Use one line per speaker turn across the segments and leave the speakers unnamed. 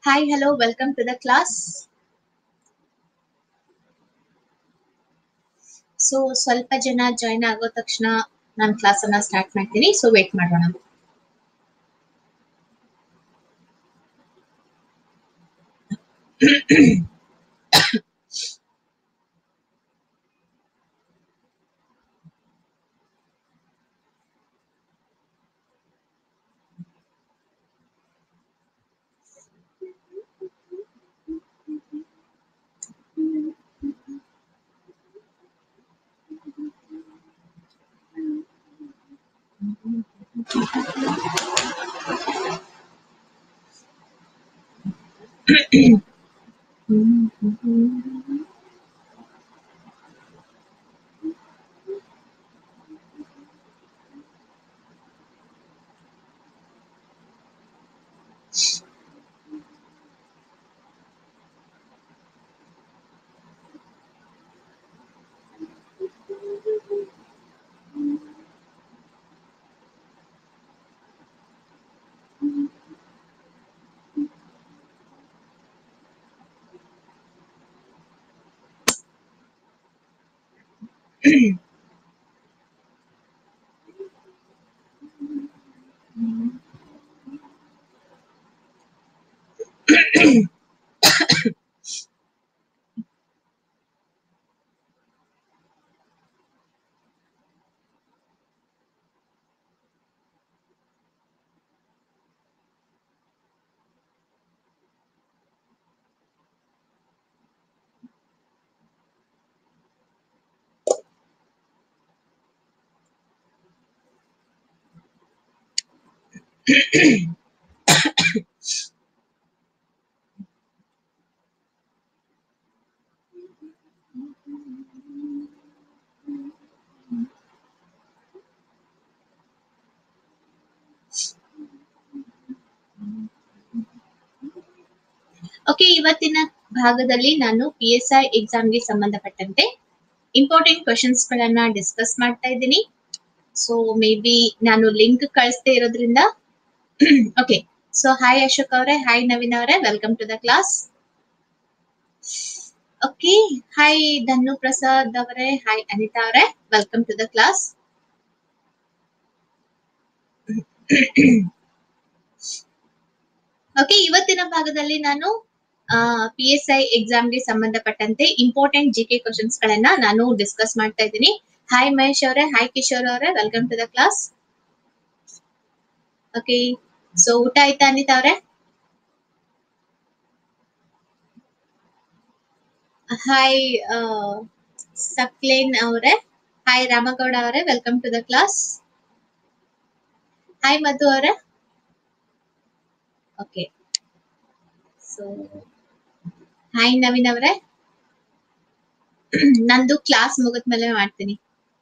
Hi, hello, welcome to the class. So ಸ್ವಲ್ಪ ಜನ join ಆಗೋ ತಕ್ಷಣ ನಾನು ಕ್ಲಾಸ್ ಅನ್ನ ಸ್ಟಾರ್ಟ್ ಮಾಡ್ತೀನಿ ಸೊ ವೇಟ್ ಮಾಡೋಣ ಓಕೆ ಇವತ್ತಿನ ಭಾಗದಲ್ಲಿ ನಾನು ಪಿ ಎಸ್ ಐ ಎಕ್ಸಾಮ್ಗೆ ಸಂಬಂಧಪಟ್ಟಂತೆ ಇಂಪಾರ್ಟೆಂಟ್ ಕ್ವಶನ್ಸ್ ಗಳನ್ನ ಡಿಸ್ಕಸ್ ಮಾಡ್ತಾ ಇದ್ದೀನಿ ಸೊ ಮೇ ಬಿ ನಾನು ಲಿಂಕ್ ಕಳಿಸ್ತಾ ಇರೋದ್ರಿಂದ ಓಕೆ ಸೊ ಹಾಯ್ ಅಶೋಕ್ ಅವರೇ ಹಾಯ್ ನವೀನ್ ಅವರೇ welcome to the class okay hi Dhanu Prasad ಅವರೇ ಹಾಯ್ ಅನಿತಾ ಅವರೇ welcome to the class okay ಇವತ್ತಿನ ಭಾಗದಲ್ಲಿ ನಾನು ಪಿ ಎಸ್ ಐ ಎಕ್ಸಾಮ್ಗೆ ಸಂಬಂಧಪಟ್ಟಂತೆ ಇಂಪಾರ್ಟೆಂಟ್ ಜಿ ಕೆ ಕ್ವಶನ್ಸ್ ಗಳನ್ನ ನಾನು ಡಿಸ್ಕಸ್ ಮಾಡ್ತಾ ಇದ್ದೀನಿ ಹಾಯ್ ಮಹೇಶ್ ಅವರೇ ಹಾಯ್ ಕಿಶೋರ್ ಅವರೇ welcome to the class okay so ಊಟ ಆಯ್ತಾ ಅನಿತಾ ಅವರೇ ಹಾಯ್ ಸಕ್ಲೇನ್ ಅವರೇ ಹಾಯ್ ರಾಮಗೌಡ ಅವರೇ welcome to the class hi Madhu ಅವರೇ ಓಕೆ ಸೊ ಹಾಯ್ ನವೀನ್ ಅವರೇ ನಂದು ಕ್ಲಾಸ್ ಮುಗಿದ್ಮೇಲೆ ಮಾಡ್ತೀನಿ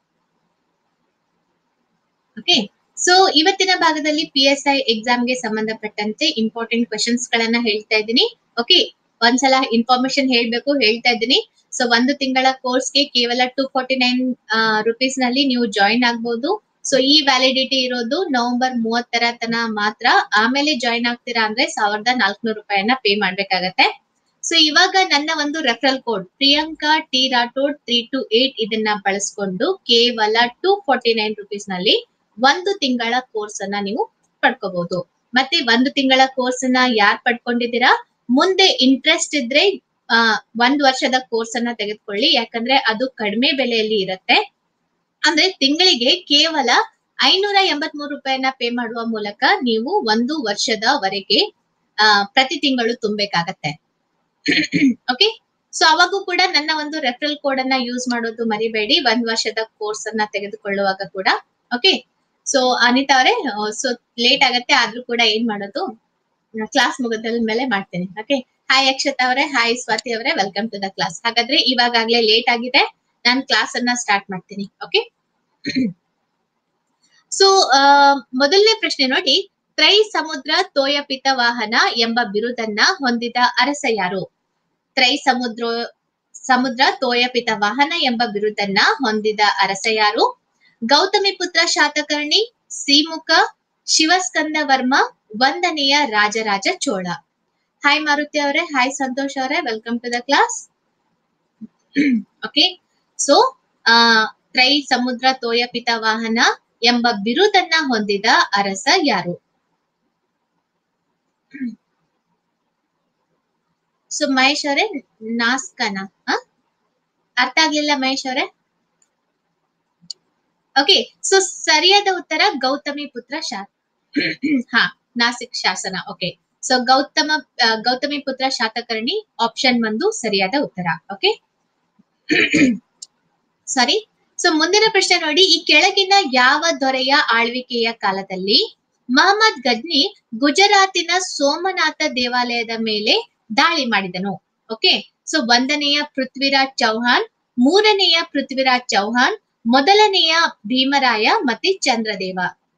ಓಕೆ ಸೊ ಇವತ್ತಿನ ಭಾಗದಲ್ಲಿ ಪಿ ಎಸ್ ಐ ಎಕ್ಸಾಮ್ಗೆ ಸಂಬಂಧಪಟ್ಟಂತೆ ಇಂಪಾರ್ಟೆಂಟ್ ಕ್ವಶನ್ಸ್ ಗಳನ್ನ ಹೇಳ್ತಾ ಇದ್ದೀನಿ ಓಕೆ ಒಂದ್ಸಲ ಇನ್ಫಾರ್ಮೇಶನ್ ಹೇಳ್ಬೇಕು ಹೇಳ್ತಾ ಇದ್ದೀನಿ ಸೊ ಒಂದು ತಿಂಗಳ ಕೋರ್ಸ್ಗೆ ಕೇವಲ ಟೂ ಫಾರ್ಟಿ ನೈನ್ ರುಪೀಸ್ ನಲ್ಲಿ ನೀವು ಜಾಯಿನ್ ಆಗ್ಬಹುದು ಸೊ ಈ ವ್ಯಾಲಿಡಿಟಿ ಇರೋದು ನವೆಂಬರ್ ಮೂವತ್ತರ ತನ ಮಾತ್ರ ಆಮೇಲೆ ಜಾಯಿನ್ ಆಗ್ತೀರಾ ಅಂದ್ರೆ ಸಾವಿರದ ನಾಲ್ಕುನೂರು ರೂಪಾಯಿಯನ್ನ ಪೇ ಮಾಡ್ಬೇಕಾಗತ್ತೆ ಸೊ ಇವಾಗ ನನ್ನ ಒಂದು referral code Priyanka T Rathod three two eight ಇದನ್ನ ಬಳಸ್ಕೊಂಡು ಕೇವಲ ಟೂ ಫಾರ್ಟಿ ನೈನ್ ರುಪೀಸ್ ನಲ್ಲಿ ಒಂದು ತಿಂಗಳ ಕೋರ್ಸ್ ಅನ್ನ ನೀವು ಪಡ್ಕೋಬಹುದು ಮತ್ತೆ ಒಂದು ತಿಂಗಳ ಕೋರ್ಸ್ ಅನ್ನ ಯಾರು ಪಡ್ಕೊಂಡಿದ್ದೀರಾ ಮುಂದೆ ಇಂಟ್ರೆಸ್ಟ್ ಇದ್ರೆ ಆ ಒಂದ್ ವರ್ಷದ ಕೋರ್ಸ್ ಅನ್ನ ತೆಗೆದುಕೊಳ್ಳಿ ಯಾಕಂದ್ರೆ ಅದು ಕಡಿಮೆ ಬೆಲೆಯಲ್ಲಿ ಇರುತ್ತೆ ಅಂದ್ರೆ ತಿಂಗಳಿಗೆ ಕೇವಲ ಐನೂರ ಎಂಬತ್ ಮೂರು ರೂಪಾಯಿನ ಪೇ ಮಾಡುವ ಮೂಲಕ ನೀವು ಒಂದು ವರ್ಷದವರೆಗೆ ಆ ಪ್ರತಿ ತಿಂಗಳು ತುಂಬಬೇಕಾಗತ್ತೆ ಓಕೆ ಸೊ ಅವಾಗೂ ಕೂಡ ನನ್ನ ಒಂದು ರೆಫರಲ್ ಕೋಡ್ ಅನ್ನ ಯೂಸ್ ಮಾಡೋದು ಮರಿಬೇಡಿ ಒಂದ್ ವರ್ಷದ ಕೋರ್ಸ್ ಅನ್ನ ತೆಗೆದುಕೊಳ್ಳುವಾಗ ಕೂಡ ಓಕೆ ಸೊ ಅನಿತಾ ಅವರೇ ಸೊ ಲೇಟ್ ಆಗತ್ತೆ ಆದ್ರೂ ಕೂಡ ಏನ್ ಮಾಡೋದು ಕ್ಲಾಸ್ ಮುಗಿದ ಮೇಲೆ ಮಾಡ್ತೀನಿ ಓಕೆ ಹಾಯ್ ಅಕ್ಷತಾ ಅವರೇ ಹಾಯ್ ಸ್ವಾತಿ ಅವರೇ ವೆಲ್ಕಮ್ ಟು ದ ಕ್ಲಾಸ್ ಹಾಗಾದ್ರೆ ಇವಾಗಾಗ್ಲೇ ಲೇಟ್ ಆಗಿದೆ ನಾನು ಕ್ಲಾಸ್ ಅನ್ನ ಸ್ಟಾರ್ಟ್ ಮಾಡ್ತೀನಿ ಓಕೆ ಸೊ ಮೊದಲನೇ ಪ್ರಶ್ನೆ ನೋಡಿ ತ್ರೈ ಸಮುದ್ರ ತೋಯಪಿತ ವಾಹನ ಎಂಬ ಬಿರುದನ್ನ ಹೊಂದಿದ ಅರಸ ಯಾರು ತ್ರೈ ಸಮುದ್ರ ಸಮುದ್ರ ತೋಯಪಿತ ವಾಹನ ಎಂಬ ಬಿರುದನ್ನ ಹೊಂದಿದ ಅರಸ ಯಾರು ಗೌತಮಿ ಪುತ್ರ ಶಾತಕರ್ಣಿ ಸಿಮುಖ ಶಿವಸ್ಕಂದ ವರ್ಮ ಒಂದನೆಯ ರಾಜರಾಜ ಚೋಳ ಹಾಯ್ ಮಾರುತಿ ಅವರೇ ಹಾಯ್ ಸಂತೋಷ್ ಅವರೇ welcome to the class okay so ತ್ರೈ ಸಮುದ್ರ ತೋಯ ಪಿತ ವಾಹನ ಎಂಬ ಬಿರುದನ್ನ ಹೊಂದಿದ ಅರಸ ಯಾರು ಸೊ ಮಹೇಶ್ ಅವರೇ ನಾಸ್ಕನ ಹ? ಅರ್ಥ ಆಗ್ಲಿಲ್ಲ ಮಹೇಶ್ ಅವರೇ ಓಕೆ ಸೊ ಸರಿಯಾದ ಉತ್ತರ ಗೌತಮಿ ಪುತ್ರ ಶಾ ಹಾ ನಾಸಿಕ್ ಶಾಸನ ಓಕೆ ಸೊ ಗೌತಮ ಆ, ಗೌತಮಿ ಪುತ್ರ ಶಾತಕರ್ಣಿ ಆಪ್ಷನ್ ಒಂದು ಸರಿಯಾದ ಉತ್ತರ ಓಕೆ ಸಾರಿ ಸೊ ಮುಂದಿನ ಪ್ರಶ್ನೆ ನೋಡಿ ಈ ಕೆಳಗಿನ ಯಾವ ದೊರೆಯ ಆಳ್ವಿಕೆಯ ಕಾಲದಲ್ಲಿ ಮಹಮ್ಮದ್ ಗಜ್ನಿ ಗುಜರಾತಿನ ಸೋಮನಾಥ ದೇವಾಲಯದ ಮೇಲೆ ದಾಳಿ ಮಾಡಿದನು ಓಕೆ ಸೊ ಒಂದನೆಯ ಪೃಥ್ವಿರಾಜ್ ಚೌಹಾಣ್ ಮೂರನೆಯ ಪೃಥ್ವಿರಾಜ್ ಚೌಹಾಣ್ ಮೊದಲನೆಯ ಭೀಮರಾಯ ಮತ್ತೆ ಚಂದ್ರದೇವ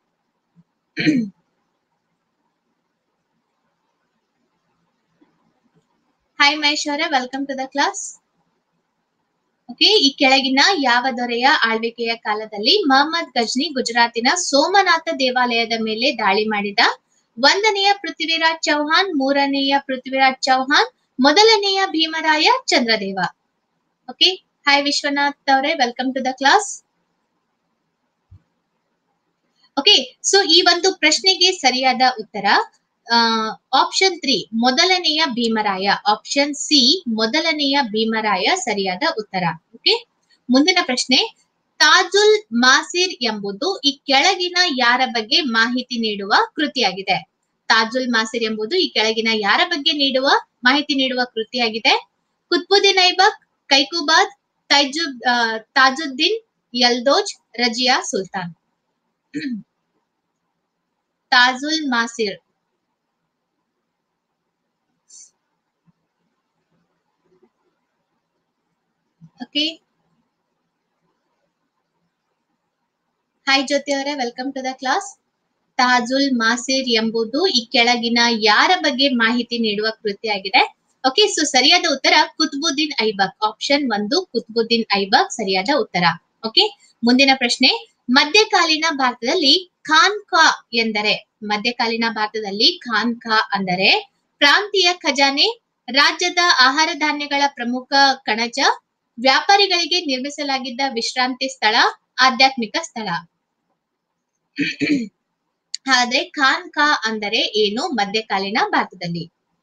ಹಾಯ್ ಮಹೇಶ್ ಅವರೇ welcome to the class okay ಈ ಕೆಳಗಿನ ಯಾವ ದೊರೆಯ ಆಳ್ವಿಕೆಯ ಕಾಲದಲ್ಲಿ ಮಹಮ್ಮದ್ ಗಜ್ನಿ ಗುಜರಾತಿನ ಸೋಮನಾಥ ದೇವಾಲಯದ ಮೇಲೆ ದಾಳಿ ಮಾಡಿದ ಒಂದನೆಯ ಪೃಥ್ವಿರಾಜ್ ಚೌಹಾಣ್ ಮೂರನೆಯ ಪೃಥ್ವಿರಾಜ್ ಚೌಹಾಣ್ ಮೊದಲನೆಯ ಭೀಮರಾಯ ಚಂದ್ರದೇವ ಓಕೆ ಹಾಯ್ ವಿಶ್ವನಾಥ್ ಅವರೇ welcome to the class okay so ಈ ಒಂದು ಪ್ರಶ್ನೆಗೆ ಸರಿಯಾದ ಉತ್ತರ ಆಪ್ಷನ್ ತ್ರೀ ಮೊದಲನೆಯ ಭೀಮರಾಯ ಆಪ್ಷನ್ ಸಿ ಮೊದಲನೆಯ ಭೀಮರಾಯ ಸರಿಯಾದ ಉತ್ತರ ಓಕೆ ಮುಂದಿನ ಪ್ರಶ್ನೆ ತಾಜುಲ್ ಮಾಸಿರ್ ಎಂಬುದು ಈ ಕೆಳಗಿನ ಯಾರ ಬಗ್ಗೆ ಮಾಹಿತಿ ನೀಡುವ ಕೃತಿಯಾಗಿದೆ ತಾಜುಲ್ ಮಾಸಿರ್ ಎಂಬುದು ಈ ಕೆಳಗಿನ ಯಾರ ಬಗ್ಗೆ ನೀಡುವ ಮಾಹಿತಿ ನೀಡುವ ಕೃತಿಯಾಗಿದೆ ಕುತ್ಬುದ್ದೀನ್ ಐಬಕ್ ಕೈಕುಬಾದ್ ತೈಜು ಆ, ತಾಜುದ್ದೀನ್ ಯಲ್ದೋಜ್ ರಜಿಯಾ ಸುಲ್ತಾನ್ ತಾಜುಲ್ ಮಾಸಿರ್ ಓಕೆ ಹಾಯ್ ಜ್ಯೋತಿ ಅವರೇ welcome to the class Tajul Masir ಎಂಬುದು ಈ ಕೆಳಗಿನ ಯಾರ ಬಗ್ಗೆ ಮಾಹಿತಿ ನೀಡುವ ಕೃತಿಯಾಗಿದೆ ಓಕೆ ಸೊ ಸರಿಯಾದ ಉತ್ತರ ಕುತ್ಬುದ್ದೀನ್ ಐಬಕ್ ಆಪ್ಷನ್ ಒಂದು ಕುತ್ಬುದ್ದೀನ್ ಐಬಕ್ ಸರಿಯಾದ ಉತ್ತರ ಓಕೆ ಮುಂದಿನ ಪ್ರಶ್ನೆ ಮಧ್ಯಕಾಲೀನ ಭಾರತದಲ್ಲಿ ಖಾನ್ ಖಾ ಎಂದರೆ ಮಧ್ಯಕಾಲೀನ ಭಾರತದಲ್ಲಿ ಖಾನ್ ಖಾ ಅಂದರೆ ಪ್ರಾಂತೀಯ ಖಜಾನೆ ರಾಜ್ಯದ ಆಹಾರ ಧಾನ್ಯಗಳ ಪ್ರಮುಖ ಕಣಜ ವ್ಯಾಪಾರಿಗಳಿಗೆ ನಿರ್ಮಿಸಲಾಗಿದ್ದ ವಿಶ್ರಾಂತಿ ಸ್ಥಳ ಆಧ್ಯಾತ್ಮಿಕ ಸ್ಥಳ ಹಾಗಾದ್ರೆ ಖಾನ್ ಖಾ ಅಂದರೆ ಏನು ಮಧ್ಯಕಾಲೀನ ಭಾರತದಲ್ಲಿ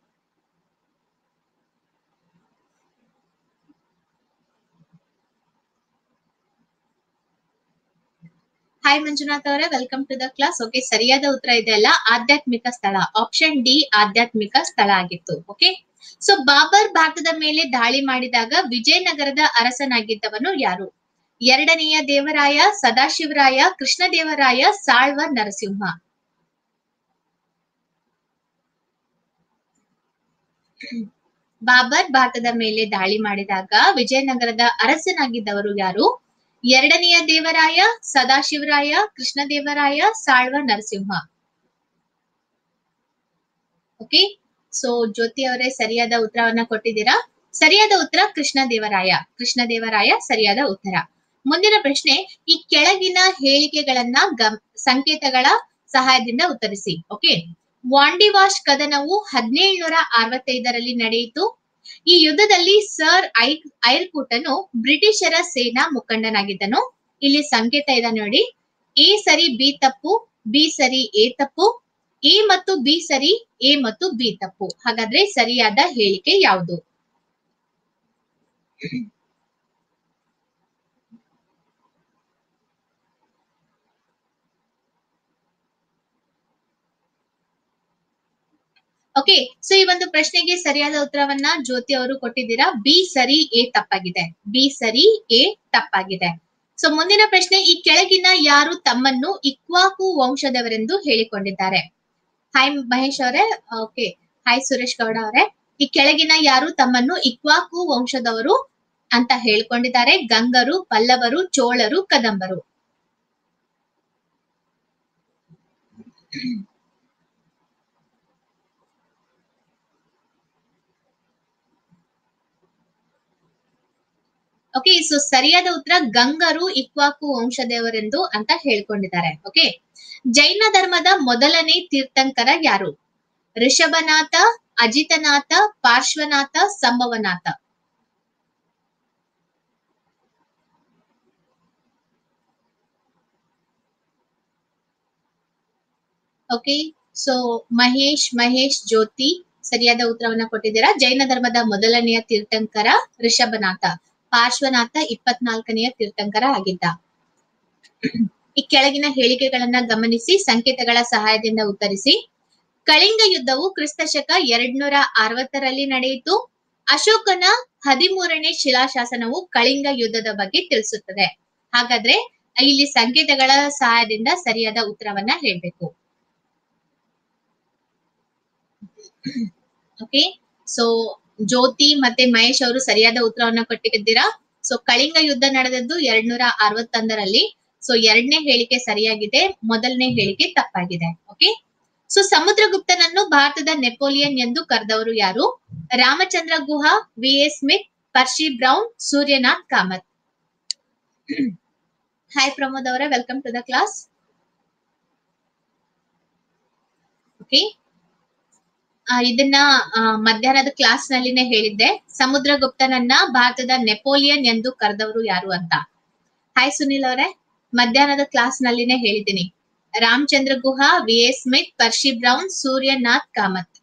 ಹಾಯ್ ಮಂಜುನಾಥ್ ಅವರೇ welcome to the class okay ಸರಿಯಾದ ಉತ್ತರ ಇದೆ ಅಲ್ಲ ಆಧ್ಯಾತ್ಮಿಕ ಸ್ಥಳ ಆಪ್ಷನ್ ಡಿ ಆಧ್ಯಾತ್ಮಿಕ ಸ್ಥಳ ಆಗಿತ್ತು ಓಕೆ ಸೊ ಬಾಬರ್ ಭಾರತದ ಮೇಲೆ ದಾಳಿ ಮಾಡಿದಾಗ ವಿಜಯನಗರದ ಅರಸನಾಗಿದ್ದವನು ಯಾರು ಎರಡನೆಯ ದೇವರಾಯ ಸದಾಶಿವರಾಯ ಕೃಷ್ಣದೇವರಾಯ ಸಾಳ್ವ ನರಸಿಂಹ ಬಾಬರ್ ಭಾರತದ ಮೇಲೆ ದಾಳಿ ಮಾಡಿದಾಗ ವಿಜಯನಗರದ ಅರಸನಾಗಿದ್ದವರು ಯಾರು ಎರಡನೆಯ ದೇವರಾಯ ಸದಾಶಿವರಾಯ ಕೃಷ್ಣದೇವರಾಯ ಸಾಳ್ವ ನರಸಿಂಹ ಓಕೆ ಸೊ ಜ್ಯೋತಿ ಅವರೇ ಸರಿಯಾದ ಉತ್ತರವನ್ನ ಕೊಟ್ಟಿದ್ದೀರಾ ಸರಿಯಾದ ಉತ್ತರ ಕೃಷ್ಣದೇವರಾಯ ಕೃಷ್ಣದೇವರಾಯ ಸರಿಯಾದ ಉತ್ತರ ಮುಂದಿನ ಪ್ರಶ್ನೆ ಈ ಕೆಳಗಿನ ಹೇಳಿಕೆಗಳನ್ನ ಗಮ್ ಸಂಕೇತಗಳ ಸಹಾಯದಿಂದ ಉತ್ತರಿಸಿ ಓಕೆ ವಾಂಡಿವಾಶ್ ಕದನವು ಹದಿನೇಳುನೂರ ಅರವತ್ತೈದರಲ್ಲಿ ನಡೆಯಿತು ಈ ಯುದ್ಧದಲ್ಲಿ ಸರ್ ಐ ಐರ್ಕೂಟನು ಬ್ರಿಟಿಷರ ಸೇನಾ ಮುಖಂಡನಾಗಿದ್ದನು ಇಲ್ಲಿ ಸಂಕೇತ ಇದೆ ನೋಡಿ ಎ ಸರಿ ಬಿ ತಪ್ಪು ಬಿ ಸರಿ ಎ ತಪ್ಪು ಎ ಮತ್ತು ಬಿ ಸರಿ ಎ ಮತ್ತು ಬಿ ತಪ್ಪು ಹಾಗಾದ್ರೆ ಸರಿಯಾದ ಹೇಳಿಕೆ ಯಾವುದು ಓಕೆ ಸೊ ಈ ಒಂದು ಪ್ರಶ್ನೆಗೆ ಸರಿಯಾದ ಉತ್ತರವನ್ನ ಜ್ಯೋತಿ ಅವರು ಕೊಟ್ಟಿದ್ದೀರಾ ಬಿ ಸರಿ ಎ ತಪ್ಪಾಗಿದೆ ಬಿ ಸರಿ ಎ ತಪ್ಪಾಗಿದೆ ಸೊ ಮುಂದಿನ ಪ್ರಶ್ನೆ ಈ ಕೆಳಗಿನ ಯಾರು ತಮ್ಮನ್ನು ಇಕ್ವಾಕು ವಂಶದವರೆಂದು ಹೇಳಿಕೊಂಡಿದ್ದಾರೆ ಹಾಯ್ ಮಹೇಶ್ ಅವರೇ ಓಕೆ ಹಾಯ್ ಸುರೇಶ್ ಗೌಡ ಅವರೇ ಈ ಕೆಳಗಿನ ಯಾರು ತಮ್ಮನ್ನು ಇಕ್ವಾಕು ವಂಶದವರು ಅಂತ ಹೇಳ್ಕೊಂಡಿದ್ದಾರೆ ಗಂಗರು ಪಲ್ಲವರು ಚೋಳರು ಕದಂಬರು ಓಕೆ ಸೊ ಸರಿಯಾದ ಉತ್ತರ ಗಂಗರು ಇಕ್ವಾಕು ವಂಶದವರೆಂದು ಅಂತ ಹೇಳ್ಕೊಂಡಿದ್ದಾರೆ ಓಕೆ ಜೈನ ಧರ್ಮದ ಮೊದಲನೇ ತೀರ್ಥಂಕರ ಯಾರು ಋಷಭನಾಥ ಅಜಿತನಾಥ ಪಾರ್ಶ್ವನಾಥ ಸಂಭವನಾಥ ಓಕೆ ಸೊ ಮಹೇಶ್ ಮಹೇಶ್ ಜ್ಯೋತಿ ಸರಿಯಾದ ಉತ್ತರವನ್ನ ಕೊಟ್ಟಿದ್ದೀರಾ ಜೈನ ಧರ್ಮದ ಮೊದಲನೆಯ ತೀರ್ಥಂಕರ ಋಷಭನಾಥ ಪಾರ್ಶ್ವನಾಥ ಇಪ್ಪತ್ನಾಲ್ಕನೆಯ ತೀರ್ಥಂಕರ ಆಗಿದ್ದ ಈ ಕೆಳಗಿನ ಹೇಳಿಕೆಗಳನ್ನ ಗಮನಿಸಿ ಸಂಕೇತಗಳ ಸಹಾಯದಿಂದ ಉತ್ತರಿಸಿ ಕಳಿಂಗ ಯುದ್ಧವು ಕ್ರಿಸ್ತ ಶಕ ಎರಡ್ನೂರ ಅರವತ್ತರಲ್ಲಿ ನಡೆಯಿತು ಅಶೋಕನ ಹದಿಮೂರನೇ ಶಿಲಾಶಾಸನವು ಕಳಿಂಗ ಯುದ್ಧದ ಬಗ್ಗೆ ತಿಳಿಸುತ್ತದೆ ಹಾಗಾದ್ರೆ ಇಲ್ಲಿ ಸಂಕೇತಗಳ ಸಹಾಯದಿಂದ ಸರಿಯಾದ ಉತ್ತರವನ್ನ ಹೇಳ್ಬೇಕು ಓಕೆ ಸೊ ಜ್ಯೋತಿ ಮತ್ತೆ ಮಹೇಶ್ ಅವರು ಸರಿಯಾದ ಉತ್ತರವನ್ನ ಕೊಟ್ಟಿದ್ದೀರಾ ಸೊ ಕಳಿಂಗ ಯುದ್ಧ ನಡೆದದ್ದು ಎರಡ್ನೂರ ಅರವತ್ತೊಂದರಲ್ಲಿ ಸೊ ಎರಡನೇ ಹೇಳಿಕೆ ಸರಿಯಾಗಿದೆ ಮೊದಲನೇ ಹೇಳಿಕೆ ತಪ್ಪಾಗಿದೆ ಓಕೆ ಸೊ ಸಮುದ್ರಗುಪ್ತನನ್ನು ಭಾರತದ ನೆಪೋಲಿಯನ್ ಎಂದು ಕರೆದವರು ಯಾರು Ramachandra Guha V S Smith Percy Brown Suryanath Kamath hi Pramod ಅವರೇ welcome to the class okay ಇದನ್ನ ಆ, ಮಧ್ಯಾಹ್ನದ ಕ್ಲಾಸ್ ನಲ್ಲಿನೇ ಹೇಳಿದ್ದೆ ಸಮುದ್ರಗುಪ್ತನನ್ನ ಭಾರತದ ನೆಪೋಲಿಯನ್ ಎಂದು ಕರೆದವರು ಯಾರು ಅಂತ ಹಾಯ್ ಸುನಿಲ್ ಅವರೇ ಮಧ್ಯಾಹ್ನದ ಕ್ಲಾಸ್ ನಲ್ಲಿನೇ ಹೇಳಿದ್ದೀನಿ Ramachandra Guha V S Smith Percy Brown Suryanath Kamath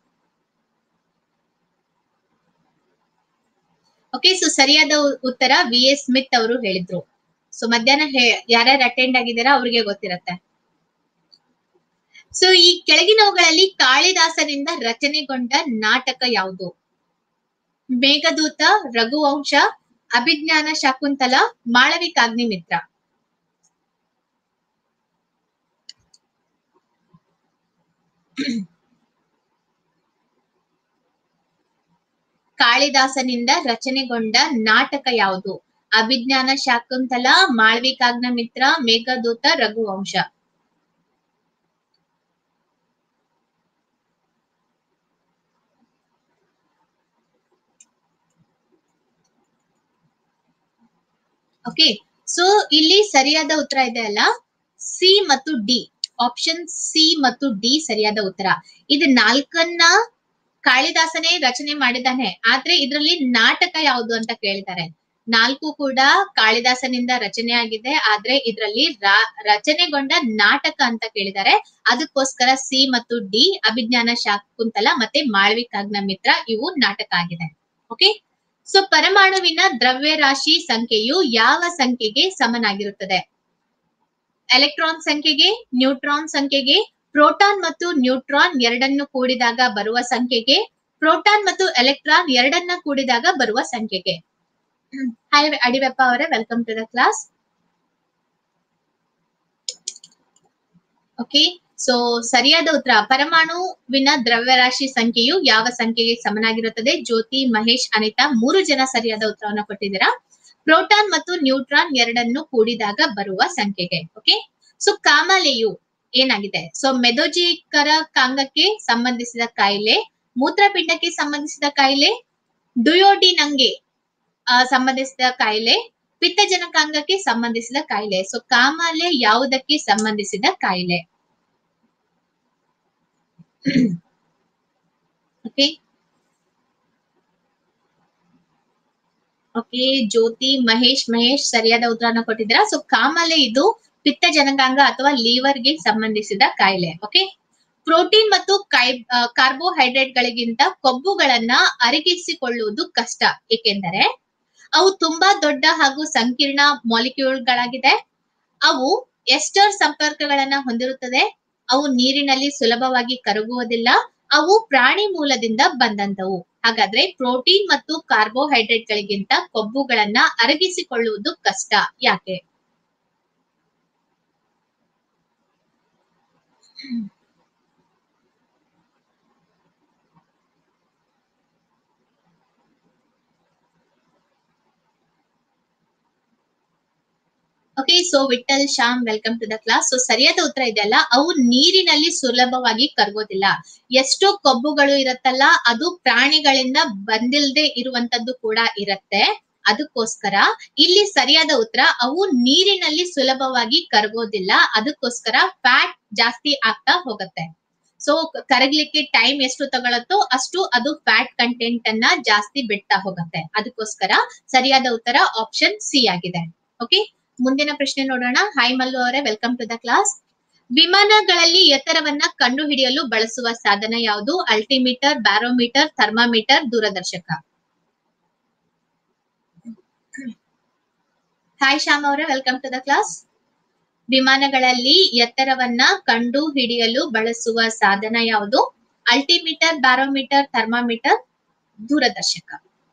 okay so ಸರಿಯಾದ ಉ- ಉತ್ತರ ವಿ ಎಸ್ ಸ್ಮಿತ್ ಅವರು ಹೇಳಿದ್ರು ಸೊ ಮಧ್ಯಾಹ್ನ ಹೇ- ಯಾರ್ಯಾರು ಅಟೆಂಡ್ ಆಗಿದ್ದೀರಾ ಅವ್ರಿಗೆ ಗೊತ್ತಿರತ್ತೆ ಸೊ ಈ ಕೆಳಗಿನವುಗಳಲ್ಲಿ ಕಾಳಿದಾಸನಿಂದ ರಚನೆಗೊಂಡ ನಾಟಕ ಯಾವುದು ಮೇಘದೂತ ರಘುವಂಶ ಅಭಿಜ್ಞಾನ ಶಾಕುಂತಲ ಮಾಳವಿಕಾಗ್ನಿಮಿತ್ರ ಕಾಳಿದಾಸನಿಂದ ರಚನೆಗೊಂಡ ನಾಟಕ ಯಾವುದು ಅಭಿಜ್ಞಾನ ಶಾಕುಂತಲ ಮಾಳವಿಕಾಗ್ನಿಮಿತ್ರ ಮೇಘದೂತ ರಘುವಂಶ ಓಕೆ ಸೊ ಇಲ್ಲಿ ಸರಿಯಾದ ಉತ್ತರ ಇದೆ ಅಲ್ಲ ಸಿ ಮತ್ತು ಡಿ ಆಪ್ಷನ್ ಸಿ ಮತ್ತು ಡಿ ಸರಿಯಾದ ಉತ್ತರ ಇದು ನಾಲ್ಕನ್ನ ಕಾಳಿದಾಸನೇ ರಚನೆ ಮಾಡಿದ್ದಾನೆ ಆದ್ರೆ ಇದರಲ್ಲಿ ನಾಟಕ ಯಾವುದು ಅಂತ ಕೇಳಿದ್ದಾರೆ ನಾಲ್ಕು ಕೂಡ ಕಾಳಿದಾಸನಿಂದ ರಚನೆ ಆಗಿದೆ ಆದ್ರೆ ಇದರಲ್ಲಿ ರಚನೆಗೊಂಡ ನಾಟಕ ಅಂತ ಕೇಳಿದ್ದಾರೆ ಅದಕ್ಕೋಸ್ಕರ ಸಿ ಮತ್ತು ಡಿ ಅಭಿಜ್ಞಾನ ಶಾಕುಂತಲ ಮತ್ತೆ ಮಾಳ್ವಿಕಾಗ್ನ ಮಿತ್ರ ಇವು ನಾಟಕ ಆಗಿದೆ ಓಕೆ ಸೊ ಪರಮಾಣುವಿನ ದ್ರವ್ಯರಾಶಿ ಸಂಖ್ಯೆಯು ಯಾವ ಸಂಖ್ಯೆಗೆ ಸಮನಾಗಿರುತ್ತದೆ ಎಲೆಕ್ಟ್ರಾನ್ ಸಂಖ್ಯೆಗೆ ನ್ಯೂಟ್ರಾನ್ ಸಂಖ್ಯೆಗೆ ಪ್ರೋಟಾನ್ ಮತ್ತು ನ್ಯೂಟ್ರಾನ್ ಎರಡನ್ನು ಕೂಡಿದಾಗ ಬರುವ ಸಂಖ್ಯೆಗೆ ಪ್ರೋಟಾನ್ ಮತ್ತು ಎಲೆಕ್ಟ್ರಾನ್ ಎರಡನ್ನ ಕೂಡಿದಾಗ ಬರುವ ಸಂಖ್ಯೆಗೆ ಹಾಯ್ ಅಡಿವೆಪ್ಪ ಅವರೇ welcome to the class okay so ಸರಿಯಾದ ಉತ್ತರ ಪರಮಾಣುವಿನ ದ್ರವ್ಯರಾಶಿ ಸಂಖ್ಯೆಯು ಯಾವ ಸಂಖ್ಯೆಗೆ ಸಮನಾಗಿರುತ್ತದೆ ಜ್ಯೋತಿ ಮಹೇಶ್ ಅನಿತಾ ಮೂರು ಜನ ಸರಿಯಾದ ಉತ್ತರವನ್ನು ಕೊಟ್ಟಿದ್ದೀರಾ ಪ್ರೋಟಾನ್ ಮತ್ತು ನ್ಯೂಟ್ರಾನ್ ಎರಡನ್ನು ಕೂಡಿದಾಗ ಬರುವ ಸಂಖ್ಯೆಗೆ ಓಕೆ ಸೊ ಕಾಮಾಲೆಯು ಏನಾಗಿದೆ ಸೊ ಮೆದೋಜಿಕರ ಕಾಂಗಕ್ಕೆ ಸಂಬಂಧಿಸಿದ ಕಾಯಿಲೆ ಮೂತ್ರಪಿಂಡಕ್ಕೆ ಸಂಬಂಧಿಸಿದ ಕಾಯಿಲೆ ಡುಯೋಡಿನಂಗೆ ಆ, ಸಂಬಂಧಿಸಿದ ಕಾಯಿಲೆ ಪಿತ್ತಜನಕಾಂಗಕ್ಕೆ ಸಂಬಂಧಿಸಿದ ಕಾಯಿಲೆ ಸೊ ಕಾಮಾಲೆ ಯಾವುದಕ್ಕೆ ಸಂಬಂಧಿಸಿದ ಕಾಯಿಲೆ ಓಕೆ ಓಕೆ ಜ್ಯೋತಿ ಮಹೇಶ್ ಮಹೇಶ್ ಸರಿಯಾದ ಉತ್ತರನ ಕೊಟ್ಟಿದ್ದೀರಾ ಸೊ ಕಾಮಾಲೆ ಇದು ಪಿತ್ತ ಜನಕಾಂಗ ಅಥವಾ ಲಿವರ್ ಗೆ ಸಂಬಂಧಿಸಿದ ಕಾಯಿಲೆ ಓಕೆ ಪ್ರೋಟೀನ್ ಮತ್ತು ಕಾರ್ಬೋಹೈಡ್ರೇಟ್ ಗಳಿಗಿಂತ ಕೊಬ್ಬುಗಳನ್ನ ಅರಗಿಸಿಕೊಳ್ಳುವುದು ಕಷ್ಟ ಏಕೆಂದರೆ ಅವು ತುಂಬಾ ದೊಡ್ಡ ಹಾಗೂ ಸಂಕೀರ್ಣ ಮಾಲಿಕ್ಯೂಲ್ಗಳಾಗಿದೆ ಅವು ಎಸ್ಟರ್ ಸಂಪರ್ಕಗಳನ್ನ ಹೊಂದಿರುತ್ತದೆ ಅವು ನೀರಿನಲ್ಲಿ ಸುಲಭವಾಗಿ ಕರಗುವುದಿಲ್ಲ ಅವು ಪ್ರಾಣಿ ಮೂಲದಿಂದ ಬಂದಂತವು ಹಾಗಾದ್ರೆ ಪ್ರೋಟೀನ್ ಮತ್ತು ಕಾರ್ಬೋಹೈಡ್ರೇಟ್ ಗಳಿಗಿಂತ ಕೊಬ್ಬುಗಳನ್ನ ಅರಗಿಸಿಕೊಳ್ಳುವುದು ಕಷ್ಟ ಯಾಕೆ okay so Vithal Shyam welcome to the class so ಸರಿಯಾದ ಉತ್ತರ ಇದೆಯಲ್ಲ ಅವು ನೀರಿನಲ್ಲಿ ಸುಲಭವಾಗಿ ಕರಗೋದಿಲ್ಲ ಎಷ್ಟೋ ಕೊಬ್ಬುಗಳು ಇರತ್ತಲ್ಲ ಅದು ಪ್ರಾಣಿಗಳಿಂದ ಬಂದಿಲ್ದೆ ಇರುವಂತದ್ದು ಕೂಡ ಇರತ್ತೆ ಅದಕ್ಕೋಸ್ಕರ ಇಲ್ಲಿ ಸರಿಯಾದ ಉತ್ತರ ಅವು ನೀರಿನಲ್ಲಿ ಸುಲಭವಾಗಿ ಕರಗೋದಿಲ್ಲ ಅದಕ್ಕೋಸ್ಕರ ಫ್ಯಾಟ್ ಜಾಸ್ತಿ ಆಗ್ತಾ ಹೋಗುತ್ತೆ ಸೊ ಕರಗ್ಲಿಕ್ಕೆ ಟೈಮ್ ಎಷ್ಟು ತಗೊಳತ್ತೋ ಅಷ್ಟು ಅದು ಫ್ಯಾಟ್ ಕಂಟೆಂಟ್ ಅನ್ನ ಜಾಸ್ತಿ ಬಿಡ್ತಾ ಹೋಗುತ್ತೆ ಅದಕ್ಕೋಸ್ಕರ ಸರಿಯಾದ ಉತ್ತರ ಆಪ್ಷನ್ ಸಿ ಆಗಿದೆ ಓಕೆ ಮುಂದಿನ ಪ್ರಶ್ನೆ ನೋಡೋಣ ಹಾಯ್ ಮಲ್ಲು ಅವರೇ ವೆಲ್ಕಮ್ ಟು ದ ಕ್ಲಾಸ್ ವಿಮಾನಗಳಲ್ಲಿ ಎತ್ತರವನ್ನ ಕಂಡು ಹಿಡಿಯಲು ಬಳಸುವ ಸಾಧನ ಯಾವುದು ಅಲ್ಟಿಮೀಟರ್ ಬ್ಯಾರೋಮೀಟರ್ ಥರ್ಮಾಮೀಟರ್ ದೂರದರ್ಶಕ ಹಾಯ್ ಶ್ಯಾಮ್ ಅವರೇ ವೆಲ್ಕಮ್ ಟು ದ ಕ್ಲಾಸ್ ವಿಮಾನಗಳಲ್ಲಿ ಎತ್ತರವನ್ನ ಕಂಡು ಹಿಡಿಯಲು ಬಳಸುವ ಸಾಧನ ಯಾವುದು ಅಲ್ಟಿಮೀಟರ್ ಬ್ಯಾರೋಮೀಟರ್ ಥರ್ಮಾಮೀಟರ್ ದೂರದರ್ಶಕ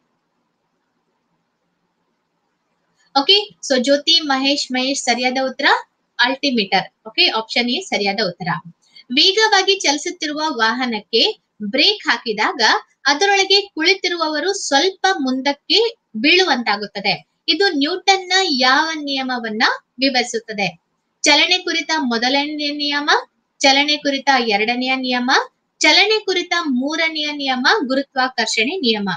ಓಕೆ ಸೊ ಜ್ಯೋತಿ ಮಹೇಶ್ ಮಹೇಶ್ ಸರಿಯಾದ ಉತ್ತರ ಅಲ್ಟಿಮೀಟರ್ ಓಕೆ ಆಪ್ಷನ್ ಎ ಸರಿಯಾದ ಉತ್ತರ ವೇಗವಾಗಿ ಚಲಿಸುತ್ತಿರುವ ವಾಹನಕ್ಕೆ ಬ್ರೇಕ್ ಹಾಕಿದಾಗ ಅದರೊಳಗೆ ಕುಳಿತಿರುವವರು ಸ್ವಲ್ಪ ಮುಂದಕ್ಕೆ ಬೀಳುವಂತಾಗುತ್ತದೆ ಇದು ನ್ಯೂಟನ್ನ ಯಾವ ನಿಯಮವನ್ನ ವಿವರಿಸುತ್ತದೆ ಚಲನೆ ಕುರಿತ ಮೊದಲನೆಯ ನಿಯಮ ಚಲನೆ ಕುರಿತ ಎರಡನೆಯ ನಿಯಮ ಚಲನೆ ಕುರಿತ ಮೂರನೆಯ ನಿಯಮ ಗುರುತ್ವಾಕರ್ಷಣೆ ನಿಯಮ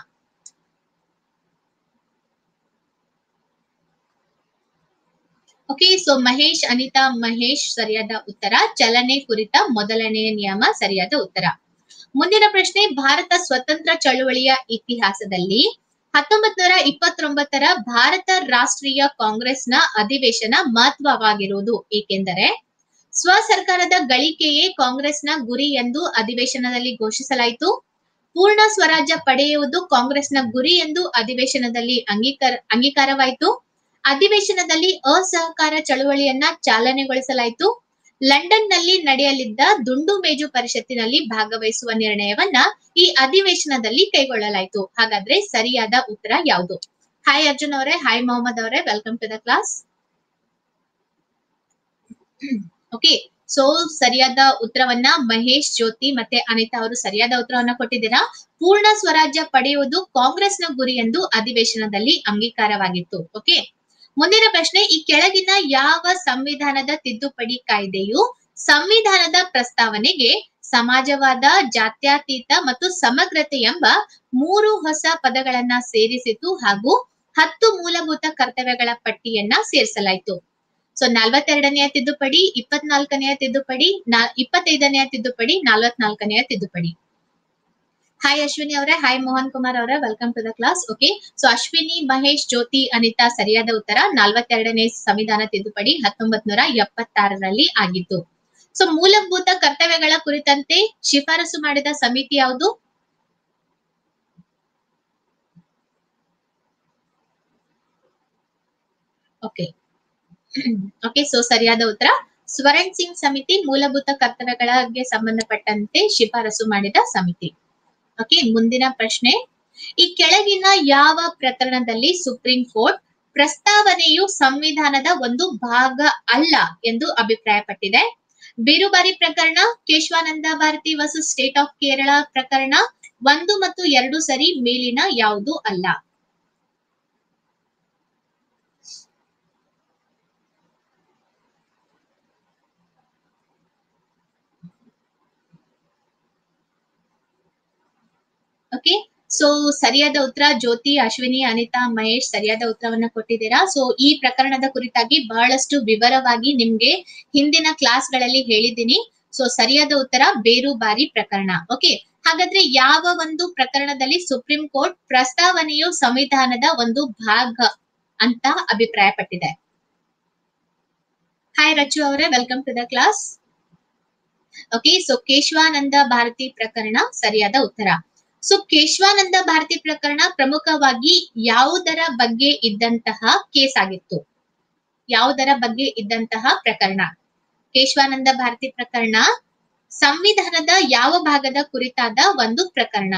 ಓಕೆ ಸೊ ಮಹೇಶ್ ಅನಿತಾ ಮಹೇಶ್ ಸರಿಯಾದ ಉತ್ತರ ಚಲನೆ ಕುರಿತ ಮೊದಲನೆಯ ನಿಯಮ ಸರಿಯಾದ ಉತ್ತರ ಮುಂದಿನ ಪ್ರಶ್ನೆ ಭಾರತ ಸ್ವತಂತ್ರ ಚಳುವಳಿಯ ಇತಿಹಾಸದಲ್ಲಿ ಹತ್ತೊಂಬತ್ ನೂರ ಇಪ್ಪತ್ತೊಂಬತ್ತರ ಭಾರತ ರಾಷ್ಟ್ರೀಯ ಕಾಂಗ್ರೆಸ್ನ ಅಧಿವೇಶನ ಮಹತ್ವವಾಗಿರುವುದು ಏಕೆಂದರೆ ಸ್ವ ಸರ್ಕಾರದ ಗಳಿಕೆಯೇ ಕಾಂಗ್ರೆಸ್ನ ಗುರಿ ಎಂದು ಅಧಿವೇಶನದಲ್ಲಿ ಘೋಷಿಸಲಾಯಿತು ಪೂರ್ಣ ಸ್ವರಾಜ್ಯ ಪಡೆಯುವುದು ಕಾಂಗ್ರೆಸ್ನ ಗುರಿ ಎಂದು ಅಧಿವೇಶನದಲ್ಲಿ ಅಂಗೀಕಾರ ಅಂಗೀಕಾರವಾಯಿತು ಅಧಿವೇಶನದಲ್ಲಿ ಅಸಹಕಾರ ಚಳುವಳಿಯನ್ನ ಚಾಲನೆಗೊಳಿಸಲಾಯಿತು ಲಂಡನ್ ನಲ್ಲಿ ನಡೆಯಲಿದ್ದ ದುಂಡು ಮೇಜು ಪರಿಷತ್ತಿನಲ್ಲಿ ಭಾಗವಹಿಸುವ ನಿರ್ಣಯವನ್ನ ಈ ಅಧಿವೇಶನದಲ್ಲಿ ಕೈಗೊಳ್ಳಲಾಯಿತು ಹಾಗಾದ್ರೆ ಸರಿಯಾದ ಉತ್ತರ ಯಾವುದು ಹಾಯ್ ಅರ್ಜುನ್ ಅವರೇ ಹಾಯ್ ಮೊಹಮ್ಮದ್ ಅವರೇ welcome to the class okay so ಸರಿಯಾದ ಉತ್ತರವನ್ನ ಮಹೇಶ್ ಜ್ಯೋತಿ ಮತ್ತೆ ಅನಿತಾ ಅವರು ಸರಿಯಾದ ಉತ್ತರವನ್ನ ಕೊಟ್ಟಿದ್ದೀರಾ ಪೂರ್ಣ ಸ್ವರಾಜ್ಯ ಪಡೆಯುವುದು ಕಾಂಗ್ರೆಸ್ನ ಗುರಿ ಎಂದು ಅಧಿವೇಶನದಲ್ಲಿ ಅಂಗೀಕಾರವಾಗಿತ್ತು ಓಕೆ ಮುಂದಿನ ಪ್ರಶ್ನೆ ಈ ಕೆಳಗಿನ ಯಾವ ಸಂವಿಧಾನದ ತಿದ್ದುಪಡಿ ಕಾಯ್ದೆಯು ಸಂವಿಧಾನದ ಪ್ರಸ್ತಾವನೆಗೆ ಸಮಾಜವಾದ ಜಾತ್ಯತೀತ ಮತ್ತು ಸಮಗ್ರತೆ ಎಂಬ ಮೂರು ಹೊಸ ಪದಗಳನ್ನ ಸೇರಿಸಿತು ಹಾಗೂ ಹತ್ತು ಮೂಲಭೂತ ಕರ್ತವ್ಯಗಳ ಪಟ್ಟಿಯನ್ನ ಸೇರಿಸಲಾಯಿತು ಸೊ ನಲವತ್ತೆರಡನೆಯ ತಿದ್ದುಪಡಿ ಇಪ್ಪತ್ನಾಲ್ಕನೆಯ ತಿದ್ದುಪಡಿ ಇಪ್ಪತ್ತೈದನೆಯ ತಿದ್ದುಪಡಿ ನಲವತ್ನಾಲ್ಕನೆಯ ತಿದ್ದುಪಡಿ ಹಾಯ್ ಅಶ್ವಿನಿ ಅವರೇ ಹಾಯ್ ಮೋಹನ್ ಕುಮಾರ್ ಅವರೇ welcome to the class okay so Ashwini Mahesh Jyoti Anita ಸರಿಯಾದ ಉತ್ತರ ನಲವತ್ತೆರಡನೇ ಸಂವಿಧಾನ ತಿದ್ದುಪಡಿ ಹತ್ತೊಂಬತ್ ನೂರ ಎಪ್ಪತ್ತಾರರಲ್ಲಿ ಆಗಿತ್ತು ಸೊ ಮೂಲಭೂತ ಕರ್ತವ್ಯಗಳ ಕುರಿತಂತೆ ಶಿಫಾರಸು ಮಾಡಿದ ಸಮಿತಿ ಯಾವುದು ಓಕೆ ಓಕೆ ಸೊ ಸರಿಯಾದ ಉತ್ತರ ಸ್ವರಣ್ ಸಿಂಗ್ ಸಮಿತಿ ಮೂಲಭೂತ ಕರ್ತವ್ಯಗಳಿಗೆ ಸಂಬಂಧಪಟ್ಟಂತೆ ಶಿಫಾರಸು ಮಾಡಿದ ಸಮಿತಿ ಓಕೆ ಮುಂದಿನ ಪ್ರಶ್ನೆ ಈ ಕೆಳಗಿನ ಯಾವ ಪ್ರಕರಣದಲ್ಲಿ ಸುಪ್ರೀಂ ಕೋರ್ಟ್ ಪ್ರಸ್ತಾವನೆಯು ಸಂವಿಧಾನದ ಒಂದು ಭಾಗ ಅಲ್ಲ ಎಂದು ಅಭಿಪ್ರಾಯಪಟ್ಟಿದೆ ಬೇರುಬಾರಿ ಪ್ರಕರಣ Kesavananda Bharati versus state of Kerala ಪ್ರಕರಣ ಒಂದು ಮತ್ತು ಎರಡು ಸರಿ ಮೇಲಿನ ಯಾವುದು ಅಲ್ಲ ಓಕೆ ಸೊ ಸರಿಯಾದ ಉತ್ತರ ಜ್ಯೋತಿ ಅಶ್ವಿನಿ ಅನಿತಾ ಮಹೇಶ್ ಸರಿಯಾದ ಉತ್ತರವನ್ನ ಕೊಟ್ಟಿದ್ದೀರಾ ಸೊ ಈ ಪ್ರಕರಣದ ಕುರಿತಾಗಿ ಬಹಳಷ್ಟು ವಿವರವಾಗಿ ನಿಮ್ಗೆ ಹಿಂದಿನ ಕ್ಲಾಸ್ಗಳಲ್ಲಿ ಹೇಳಿದ್ದೀನಿ ಸೊ ಸರಿಯಾದ ಉತ್ತರ ಬೇರು ಬಾರಿ ಪ್ರಕರಣ ಓಕೆ ಹಾಗಾದ್ರೆ ಯಾವ ಒಂದು ಪ್ರಕರಣದಲ್ಲಿ ಸುಪ್ರೀಂ ಕೋರ್ಟ್ ಪ್ರಸ್ತಾವನೆಯು ಸಂವಿಧಾನದ ಒಂದು ಭಾಗ ಅಂತ ಅಭಿಪ್ರಾಯಪಟ್ಟಿದೆ ಹಾಯ್ ರಚು ಅವರೇ welcome to the class okay so Kesavananda Bharati ಪ್ರಕರಣ ಸರಿಯಾದ ಉತ್ತರ ಸೊ ಕೇಶವಾನಂದ ಭಾರತಿ ಪ್ರಕರಣ ಪ್ರಮುಖವಾಗಿ ಯಾವುದರ ಬಗ್ಗೆ ಇದ್ದಂತಹ ಕೇಸ್ ಆಗಿತ್ತು ಯಾವುದರ ಬಗ್ಗೆ ಇದ್ದಂತಹ ಪ್ರಕರಣ ಕೇಶವಾನಂದ ಭಾರತಿ ಪ್ರಕರಣ ಸಂವಿಧಾನದ ಯಾವ ಭಾಗದ ಕುರಿತಾದ ಒಂದು ಪ್ರಕರಣ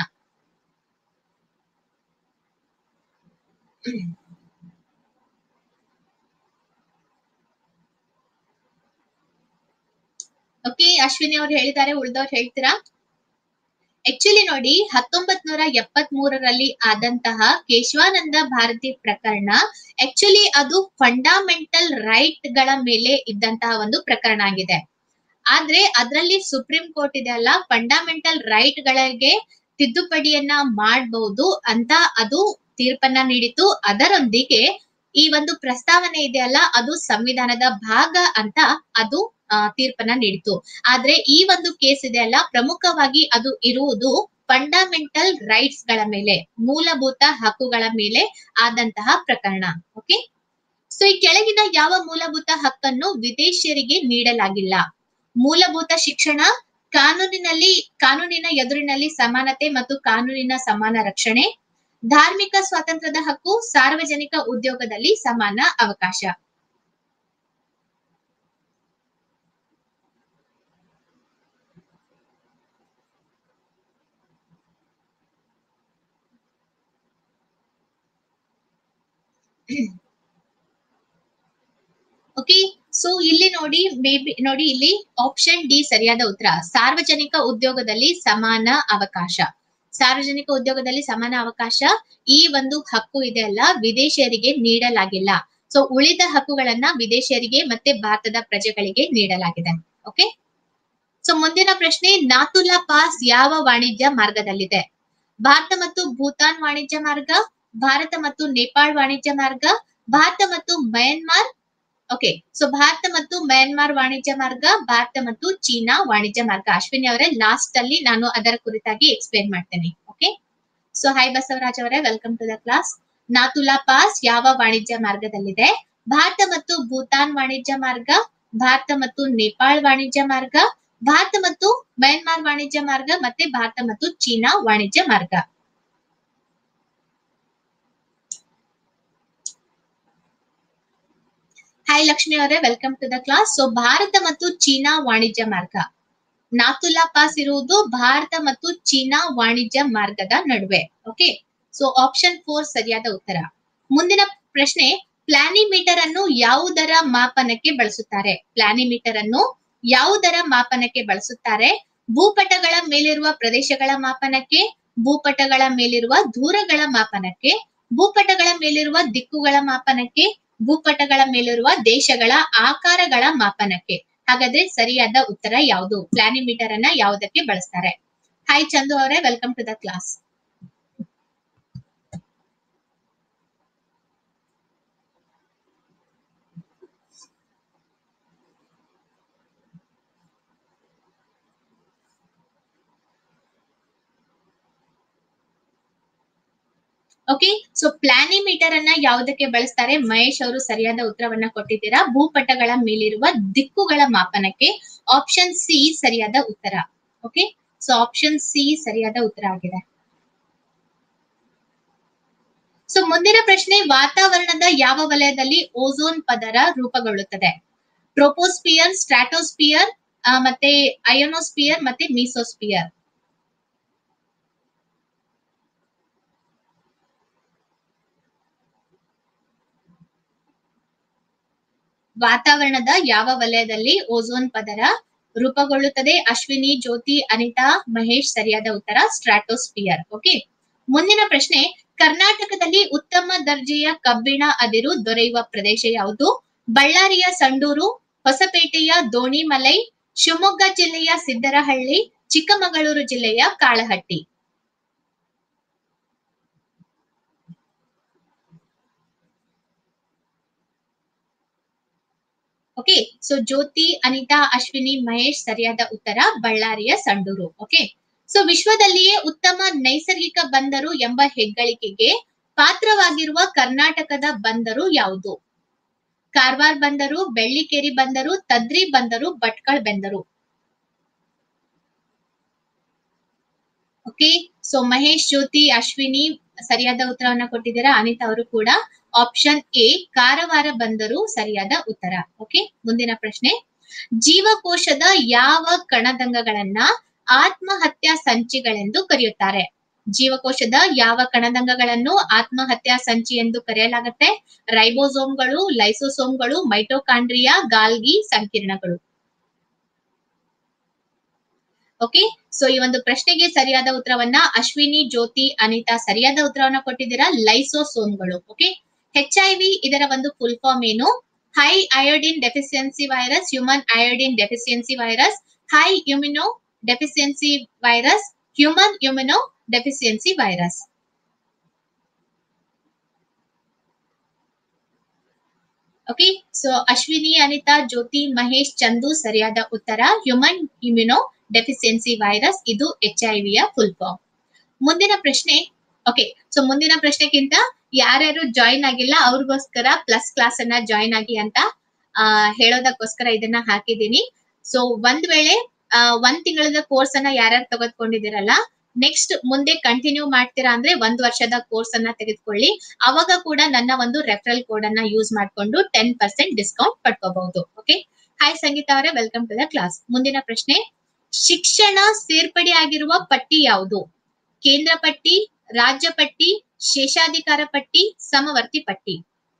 ಓಕೆ ಅಶ್ವಿನಿ ಅವ್ರು ಹೇಳಿದ್ದಾರೆ ಉಳ್ದವ್ರು ಹೇಳ್ತೀರಾ ಆಕ್ಚುಲಿ ನೋಡಿ ಹತ್ತೊಂಬತ್ ನೂರ ಎಪ್ಪತ್ ಮೂರರಲ್ಲಿ ಆದಂತಹ ಕೇಶವಾನಂದ ಭಾರತಿ ಪ್ರಕರಣ ಆಕ್ಚುಲಿ ಅದು ಫಂಡಮೆಂಟಲ್ ರೈಟ್ ಗಳ ಮೇಲೆ ಇದ್ದಂತಹ ಒಂದು ಪ್ರಕರಣ ಆಗಿದೆ ಆದ್ರೆ ಅದರಲ್ಲಿ ಸುಪ್ರೀಂ ಕೋರ್ಟ್ ಇದೆ ಅಲ್ಲ ಫಂಡಮೆಂಟಲ್ ರೈಟ್ ಗಳಿಗೆ ತಿದ್ದುಪಡಿಯನ್ನ ಮಾಡಬಹುದು ಅಂತ ಅದು ತೀರ್ಪನ್ನ ನೀಡಿತು ಅದರೊಂದಿಗೆ ಈ ಒಂದು ಪ್ರಸ್ತಾವನೆ ಇದೆಯಲ್ಲ ಅದು ಸಂವಿಧಾನದ ಭಾಗ ಅಂತ ಅದು ಆ, ತೀರ್ಪನ್ನ ನೀಡಿತು ಆದ್ರೆ ಈ ಒಂದು ಕೇಸ್ ಇದೆ ಅಲ್ಲ ಪ್ರಮುಖವಾಗಿ ಅದು ಇರುವುದು ಫಂಡಮೆಂಟಲ್ ರೈಟ್ಸ್ ಗಳ ಮೇಲೆ ಮೂಲಭೂತ ಹಕ್ಕುಗಳ ಮೇಲೆ ಆದಂತಹ ಪ್ರಕರಣ ಓಕೆ ಸೊ ಈ ಕೆಳಗಿನ ಯಾವ ಮೂಲಭೂತ ಹಕ್ಕನ್ನು ವಿದೇಶಿಯರಿಗೆ ನೀಡಲಾಗಿಲ್ಲ ಮೂಲಭೂತ ಶಿಕ್ಷಣ ಕಾನೂನಿನಲ್ಲಿ ಕಾನೂನಿನ ಎದುರಿನಲ್ಲಿ ಸಮಾನತೆ ಮತ್ತು ಕಾನೂನಿನ ಸಮಾನ ರಕ್ಷಣೆ ಧಾರ್ಮಿಕ ಸ್ವಾತಂತ್ರ್ಯದ ಹಕ್ಕು ಸಾರ್ವಜನಿಕ ಉದ್ಯೋಗದಲ್ಲಿ ಸಮಾನ ಅವಕಾಶ ಓಕೆ ಸೊ ಇಲ್ಲಿ ನೋಡಿ ಮೇ ಬಿ ನೋಡಿ ಇಲ್ಲಿ ಆಪ್ಷನ್ ಡಿ ಸರಿಯಾದ ಉತ್ತರ ಸಾರ್ವಜನಿಕ ಉದ್ಯೋಗದಲ್ಲಿ ಸಮಾನ ಅವಕಾಶ ಸಾರ್ವಜನಿಕ ಉದ್ಯೋಗದಲ್ಲಿ ಸಮಾನ ಅವಕಾಶ ಈ ಒಂದು ಹಕ್ಕು ಇದೆ ಅಲ್ಲ ವಿದೇಶಿಯರಿಗೆ ನೀಡಲಾಗಿಲ್ಲ ಸೊ ಉಳಿದ ಹಕ್ಕುಗಳನ್ನ ವಿದೇಶಿಯರಿಗೆ ಮತ್ತೆ ಭಾರತದ ಪ್ರಜೆಗಳಿಗೆ ನೀಡಲಾಗಿದೆ ಓಕೆ ಸೊ ಮುಂದಿನ ಪ್ರಶ್ನೆ ನಾತುಲಾ ಪಾಸ್ ಯಾವ ವಾಣಿಜ್ಯ ಮಾರ್ಗದಲ್ಲಿದೆ ಭಾರತ ಮತ್ತು ಭೂತಾನ್ ವಾಣಿಜ್ಯ ಮಾರ್ಗ ಭಾರತ ಮತ್ತು ನೇಪಾಳ್ ವಾಣಿಜ್ಯ ಮಾರ್ಗ ಭಾರತ ಮತ್ತು ಮಯನ್ಮಾರ್ ಓಕೆ ಸೊ ಭಾರತ ಮತ್ತು ಮಯನ್ಮಾರ್ ವಾಣಿಜ್ಯ ಮಾರ್ಗ ಭಾರತ ಮತ್ತು ಚೀನಾ ವಾಣಿಜ್ಯ ಮಾರ್ಗ ಅಶ್ವಿನಿ ಅವರೇ ಲಾಸ್ಟ್ ಅಲ್ಲಿ ನಾನು ಅದರ ಕುರಿತಾಗಿ ಎಕ್ಸ್ಪ್ಲೇನ್ ಮಾಡ್ತೇನೆ ಓಕೆ ಸೊ ಹಾಯ್ ಬಸವರಾಜ್ ಅವರೇ welcome to the class Nathula pass ಯಾವ ವಾಣಿಜ್ಯ ಮಾರ್ಗದಲ್ಲಿದೆ ಭಾರತ ಮತ್ತು ಭೂತಾನ್ ವಾಣಿಜ್ಯ ಮಾರ್ಗ ಭಾರತ ಮತ್ತು ನೇಪಾಳ್ ವಾಣಿಜ್ಯ ಮಾರ್ಗ ಭಾರತ ಮತ್ತು ಮಯನ್ಮಾರ್ ವಾಣಿಜ್ಯ ಮಾರ್ಗ ಮತ್ತೆ ಭಾರತ ಮತ್ತು ಚೀನಾ ವಾಣಿಜ್ಯ ಮಾರ್ಗ ಹಾಯ್ ಲಕ್ಷ್ಮಿ ಅವರೇ welcome to the class so Bharat ಮತ್ತು ಚೀನಾ ವಾಣಿಜ್ಯ ಮಾರ್ಗ ನಾತುಲಾ ಪಾಸ್ ಇರುವುದು ಭಾರತ ಮತ್ತು ಚೀನಾ ವಾಣಿಜ್ಯ ಮಾರ್ಗದ ನಡುವೆ ಓಕೆ ಸೊ ಆಪ್ಷನ್ ಫೋರ್ ಸರಿಯಾದ ಉತ್ತರ ಮುಂದಿನ ಪ್ರಶ್ನೆ ಪ್ಲಾನಿಮೀಟರ್ ಅನ್ನು ಯಾವುದರ ಮಾಪನಕ್ಕೆ ಬಳಸುತ್ತಾರೆ ಪ್ಲಾನಿಮೀಟರ್ ಅನ್ನು ಯಾವುದರ ಮಾಪನಕ್ಕೆ ಬಳಸುತ್ತಾರೆ ಭೂಪಟಗಳ ಮೇಲಿರುವ ಪ್ರದೇಶಗಳ ಮಾಪನಕ್ಕೆ ಭೂಪಟಗಳ ಮೇಲಿರುವ ದೂರಗಳ ಮಾಪನಕ್ಕೆ ಭೂಪಟಗಳ ಮೇಲಿರುವ ದಿಕ್ಕುಗಳ ಮಾಪನಕ್ಕೆ ಭೂಪಟಗಳ ಮೇಲಿರುವ ದೇಶಗಳ ಆಕಾರಗಳ ಮಾಪನಕ್ಕೆ ಹಾಗಾದ್ರೆ ಸರಿಯಾದ ಉತ್ತರ ಯಾವುದು ಪ್ಲಾನಿಮೀಟರ್ ಅನ್ನ ಯಾವುದಕ್ಕೆ ಬಳಸ್ತಾರೆ ಹಾಯ್ ಚಂದು ಅವರೇ welcome to the class okay so planimeter ಅನ್ನ ಯಾವುದಕ್ಕೆ ಬಳಸ್ತಾರೆ ಮಹೇಶ್ ಅವರು ಸರಿಯಾದ ಉತ್ತರವನ್ನ ಕೊಟ್ಟಿದ್ದೀರಾ ಭೂಪಟಗಳ ಮೇಲಿರುವ ದಿಕ್ಕುಗಳ ಮಾಪನಕ್ಕೆ ಆಪ್ಷನ್ ಸಿ ಸರಿಯಾದ ಉತ್ತರ ಓಕೆ ಸೊ ಆಪ್ಷನ್ ಸಿ ಸರಿಯಾದ ಉತ್ತರ ಆಗಿದೆ ಸೊ ಮುಂದಿನ ಪ್ರಶ್ನೆ ವಾತಾವರಣದ ಯಾವ ವಲಯದಲ್ಲಿ ಓಝೋನ್ ಪದರ ರೂಪುಗೊಳ್ಳುತ್ತದೆ ಟ್ರೋಪೋಸ್ಪಿಯರ್ ಸ್ಟ್ರಾಟೋಸ್ಪಿಯರ್ ಆ, ಮತ್ತೆ ಅಯೋನೋಸ್ಪಿಯರ್ ಮತ್ತೆ ಮೀಸೋಸ್ಪಿಯರ್ ವಾತಾವರಣದ ಯಾವ ವಲಯದಲ್ಲಿ ಓಝೋನ್ ಪದರ ರೂಪುಗೊಳ್ಳುತ್ತದೆ ಅಶ್ವಿನಿ ಜ್ಯೋತಿ ಅನಿತಾ ಮಹೇಶ್ ಸರಿಯಾದ ಉತ್ತರ ಸ್ಟ್ರಾಟೋಸ್ಪಿಯರ್ ಓಕೆ ಮುಂದಿನ ಪ್ರಶ್ನೆ ಕರ್ನಾಟಕದಲ್ಲಿ ಉತ್ತಮ ದರ್ಜೆಯ ಕಬ್ಬಿಣ ಅದಿರು ದೊರೆಯುವ ಪ್ರದೇಶ ಯಾವುದು ಬಳ್ಳಾರಿಯ ಸಂಡೂರು ಹೊಸಪೇಟೆಯ ದೋಣಿಮಲೈ ಶಿವಮೊಗ್ಗ ಜಿಲ್ಲೆಯ ಸಿದ್ದರಹಳ್ಳಿ ಚಿಕ್ಕಮಗಳೂರು ಜಿಲ್ಲೆಯ ಕಾಳಹಟ್ಟಿ ಓಕೆ ಸೊ ಜ್ಯೋತಿ ಅನಿತಾ ಅಶ್ವಿನಿ ಮಹೇಶ್ ಸರಿಯಾದ ಉತ್ತರ ಬಳ್ಳಾರಿಯ ಸಂಡೂರು ಓಕೆ ಸೊ ವಿಶ್ವದಲ್ಲಿಯೇ ಉತ್ತಮ ನೈಸರ್ಗಿಕ ಬಂದರು ಎಂಬ ಹೆಗ್ಗಳಿಕೆಗೆ ಪಾತ್ರವಾಗಿರುವ ಕರ್ನಾಟಕದ ಬಂದರು ಯಾವುದು ಕಾರವಾರ ಬಂದರು ಬೆಳ್ಳಿಕೇರಿ ಬಂದರು ತದ್ರಿ ಬಂದರು ಭಟ್ಕಳ ಬಂದರು ಓಕೆ ಸೊ ಮಹೇಶ್ ಜ್ಯೋತಿ ಅಶ್ವಿನಿ ಸರಿಯಾದ ಉತ್ತರವನ್ನ ಕೊಟ್ಟಿದ್ದೀರಾ ಅನಿತಾ ಅವರು ಕೂಡ ಆಪ್ಷನ್ ಎ ಕಾರವಾರ ಬಂದರು ಸರಿಯಾದ ಉತ್ತರ ಓಕೆ ಮುಂದಿನ ಪ್ರಶ್ನೆ ಜೀವಕೋಶದ ಯಾವ ಕಣದಂಗಗಳನ್ನ ಆತ್ಮಹತ್ಯಾ ಸಂಚಿಗಳೆಂದು ಕರೆಯುತ್ತಾರೆ ಜೀವಕೋಶದ ಯಾವ ಕಣದಂಗಗಳನ್ನು ಆತ್ಮಹತ್ಯಾ ಸಂಚಿ ಎಂದು ಕರೆಯಲಾಗುತ್ತೆ ರೈಬೋಸೋಮ್ಗಳು ಲೈಸೋಸೋಮ್ಗಳು ಮೈಟೋಕಾಂಡ್ರಿಯಾ ಗಾಲ್ಗಿ ಸಂಕೀರ್ಣಗಳು ಓಕೆ ಸೊ ಈ ಒಂದು ಪ್ರಶ್ನೆಗೆ ಸರಿಯಾದ ಉತ್ತರವನ್ನ ಅಶ್ವಿನಿ ಜ್ಯೋತಿ ಅನಿತಾ ಸರಿಯಾದ ಉತ್ತರವನ್ನ ಕೊಟ್ಟಿದ್ದೀರಾ ಲೈಸೋಸೋಮ್ಗಳು ಓಕೆ ಹೆಚ್ ಐ ವಿ ಇದರ ಒಂದು ಫುಲ್ ಫಾರ್ಮ್ ಏನು high iodine deficiency virus human iodine deficiency virus high immuno deficiency virus human immuno deficiency virus okay so Ashwini Anitha Jyothi Mahesh Chandu ಸರಿಯಾದ ಉತ್ತರ ಹ್ಯೂಮನ್ ಇಮ್ಯುನೋ ಡೆಫಿಸಿಯನ್ಸಿ ವೈರಸ್ ಇದು ಎಚ್ ಐ ವಿಯ ಫುಲ್ ಫಾರ್ಮ್ ಮುಂದಿನ ಪ್ರಶ್ನೆ okay so ಮುಂದಿನ ಪ್ರಶ್ನೆಗಿಂತ ಯಾರ್ಯಾರು ಜಾಯಿನ್ ಆಗಿಲ್ಲ ಅವ್ರಿಗೋಸ್ಕರ ಪ್ಲಸ್ ಕ್ಲಾಸ್ ಅನ್ನ ಜಾಯಿನ್ ಆಗಿ ಅಂತ ಆ, ಹೇಳೋದಕ್ಕೋಸ್ಕರ ಇದನ್ನ ಹಾಕಿದೀನಿ ಸೊ ಒಂದ್ ವೇಳೆ ಆ, ಒಂದ್ ತಿಂಗಳದ ಕೋರ್ಸ್ ಅನ್ನ ಯಾರ್ಯಾರು ತೆಗೆದುಕೊಂಡಿದ್ದೀರಲ್ಲ ನೆಕ್ಸ್ಟ್ ಮುಂದೆ ಕಂಟಿನ್ಯೂ ಮಾಡ್ತೀರಾ ಅಂದ್ರೆ ಒಂದ್ ವರ್ಷದ ಕೋರ್ಸ್ ಅನ್ನ ತೆಗೆದುಕೊಳ್ಳಿ ಅವಾಗ ಕೂಡ ನನ್ನ ಒಂದು ರೆಫರಲ್ ಕೋಡ್ ಅನ್ನ ಯೂಸ್ ಮಾಡ್ಕೊಂಡು ಟೆನ್ ಪರ್ಸೆಂಟ್ ಡಿಸ್ಕೌಂಟ್ ಪಡ್ಕೋಬಹುದು ಓಕೆ ಹಾಯ್ ಸಂಗೀತ ಅವರೇ ವೆಲ್ಕಮ್ ಟು ದ ಕ್ಲಾಸ್ ಮುಂದಿನ ಪ್ರಶ್ನೆ ಶಿಕ್ಷಣ ಸೇರ್ಪಡೆ ಆಗಿರುವ ಪಟ್ಟಿ ಯಾವುದು ಕೇಂದ್ರ ಪಟ್ಟಿ ರಾಜ್ಯ ಪಟ್ಟಿ ಶೇಷಾಧಿಕಾರ ಪಟ್ಟಿ ಸಮವರ್ತಿ ಪಟ್ಟಿ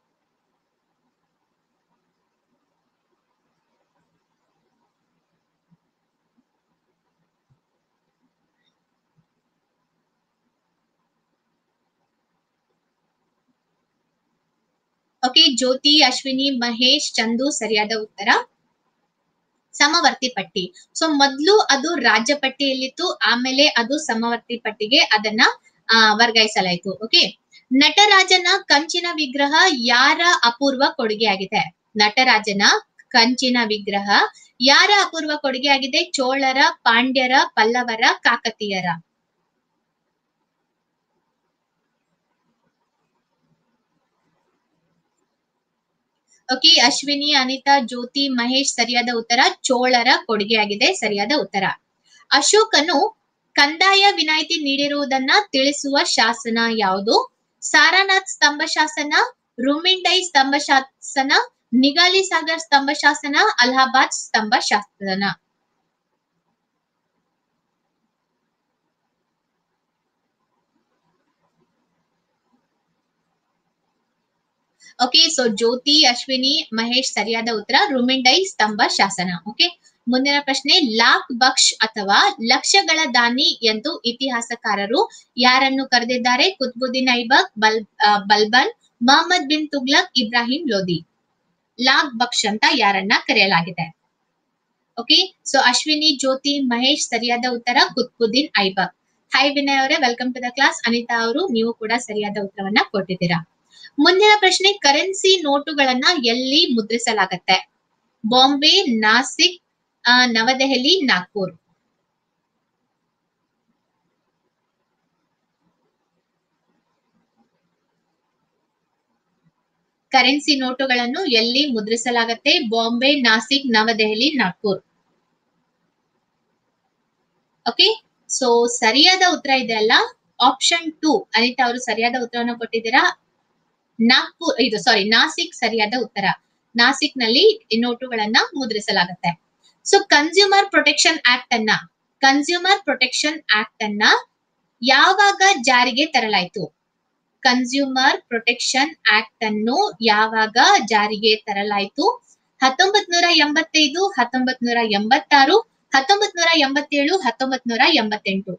ಓಕೆ ಜ್ಯೋತಿ ಅಶ್ವಿನಿ ಮಹೇಶ್ ಚಂದು ಸರಿಯಾದ ಉತ್ತರ ಸಮವರ್ತಿ ಪಟ್ಟಿ ಸೊ ಮೊದ್ಲು ಅದು ರಾಜ್ಯ ಪಟ್ಟಿಯಲ್ಲಿತ್ತು ಆಮೇಲೆ ಅದು ಸಮವರ್ತಿ ಪಟ್ಟಿಗೆ ಅದನ್ನ ಆ, ವರ್ಗಾಯಿಸಲಾಯಿತು ಓಕೆ ನಟರಾಜನ ಕಂಚಿನ ವಿಗ್ರಹ ಯಾರ ಅಪೂರ್ವ ಕೊಡುಗೆಯಾಗಿದೆ ನಟರಾಜನ ಕಂಚಿನ ವಿಗ್ರಹ ಯಾರ ಅಪೂರ್ವ ಕೊಡುಗೆಯಾಗಿದೆ ಚೋಳರ ಪಾಂಡ್ಯರ ಪಲ್ಲವರ ಕಾಕತೀಯರ ಓಕೆ ಅಶ್ವಿನಿ ಅನಿತಾ ಜ್ಯೋತಿ ಮಹೇಶ್ ಸರಿಯಾದ ಉತ್ತರ ಚೋಳರ ಕೊಡುಗೆಯಾಗಿದೆ ಸರಿಯಾದ ಉತ್ತರ ಅಶೋಕನು ಕಂದಾಯ ವಿನಾಯಿತಿ ನೀಡಿರುವುದನ್ನ ತಿಳಿಸುವ ಶಾಸನ ಯಾವುದು ಸಾರಾನಾಥ್ ಸ್ತಂಭ ಶಾಸನ ರುಮಿಂಡೈ ಸ್ತಂಭ ಶಾಸನ ನಿಗಾಲಿ ಸಾಗರ್ ಸ್ತಂಭ ಶಾಸನ ಅಲಹಾಬಾದ್ ಸ್ತಂಭ ಶಾಸನ ಓಕೆ ಸೊ ಜ್ಯೋತಿ ಅಶ್ವಿನಿ ಮಹೇಶ್ ಸರಿಯಾದ ಉತ್ತರ ರುಮಿಂಡೈ ಸ್ತಂಭ ಶಾಸನ ಓಕೆ ಮುಂದಿನ ಪ್ರಶ್ನೆ ಲಾಕ್ ಬಕ್ಷ್ ಅಥವಾ ಲಕ್ಷಗಳ ದಾನಿ ಎಂದು ಇತಿಹಾಸಕಾರರು ಯಾರನ್ನು ಕರೆದಿದ್ದಾರೆ ಕುತ್ಬುದ್ದೀನ್ ಐಬಕ್ ಬಲ್ ಆ, ಬಲ್ಬನ್ ಮೊಹಮ್ಮದ್ ಬಿನ್ ತುಗ್ಲಕ್ ಇಬ್ರಾಹಿಂ ಲೋದಿ ಲಾಕ್ ಬಕ್ಷ್ ಅಂತ ಯಾರನ್ನ ಕರೆಯಲಾಗಿದೆ ಓಕೆ ಸೊ ಅಶ್ವಿನಿ ಜ್ಯೋತಿ ಮಹೇಶ್ ಸರಿಯಾದ ಉತ್ತರ ಕುತ್ಬುದ್ದೀನ್ ಐಬಕ್ ಹಾಯ್ ವಿನಯ್ ಅವರೇ welcome to the class Anitha ಅವರು ನೀವು ಕೂಡ ಸರಿಯಾದ ಉತ್ತರವನ್ನ ಕೊಟ್ಟಿದ್ದೀರಾ ಮುಂದಿನ ಪ್ರಶ್ನೆ ಕರೆನ್ಸಿ ನೋಟುಗಳನ್ನ ಎಲ್ಲಿ ಮುದ್ರಿಸಲಾಗತ್ತೆ ಬಾಂಬೆ ನಾಸಿಕ್ ಆ, ನವದೆಹಲಿ ನಾಗ್ಪುರ್ ಕರೆನ್ಸಿ ನೋಟುಗಳನ್ನು ಎಲ್ಲಿ ಮುದ್ರಿಸಲಾಗತ್ತೆ ಬಾಂಬೆ ನಾಸಿಕ್ ನವದೆಹಲಿ ನಾಗ್ಪುರ್ ಓಕೆ ಸೊ ಸರಿಯಾದ ಉತ್ತರ ಇದೆ ಅಲ್ಲ ಆಪ್ಷನ್ ಟೂ ಅನಿತಾ ಅವರು ಸರಿಯಾದ ಉತ್ತರವನ್ನು ಕೊಟ್ಟಿದ್ದೀರಾ ನಾಗ್ಪುರ್ ಇದು ಸಾರಿ ನಾಸಿಕ್ ಸರಿಯಾದ ಉತ್ತರ ನಾಸಿಕ್ ನಲ್ಲಿ ಈ ನೋಟುಗಳನ್ನ ಮುದ್ರಿಸಲಾಗುತ್ತೆ ಸೊ ಕನ್ಸ್ಯೂಮರ್ ಪ್ರೊಟೆಕ್ಷನ್ ಆಕ್ಟ್ ಅನ್ನ ಕನ್ಸ್ಯೂಮರ್ ಪ್ರೊಟೆಕ್ಷನ್ ಆಕ್ಟ್ ಅನ್ನ ಯಾವಾಗ ಜಾರಿಗೆ ತರಲಾಯಿತು ಕನ್ಸ್ಯೂಮರ್ ಪ್ರೊಟೆಕ್ಷನ್ ಆಕ್ಟ್ ಅನ್ನು ಯಾವಾಗ ಜಾರಿಗೆ ತರಲಾಯಿತು ಹತ್ತೊಂಬತ್ ನೂರ ಎಂಬತ್ತೈದು ಹತ್ತೊಂಬತ್ ನೂರ ಎಂಬತ್ತಾರು ಹತ್ತೊಂಬತ್ ನೂರ ಎಂಬತ್ತೇಳು ಹತ್ತೊಂಬತ್ ನೂರ ಎಂಬತ್ತೆಂಟು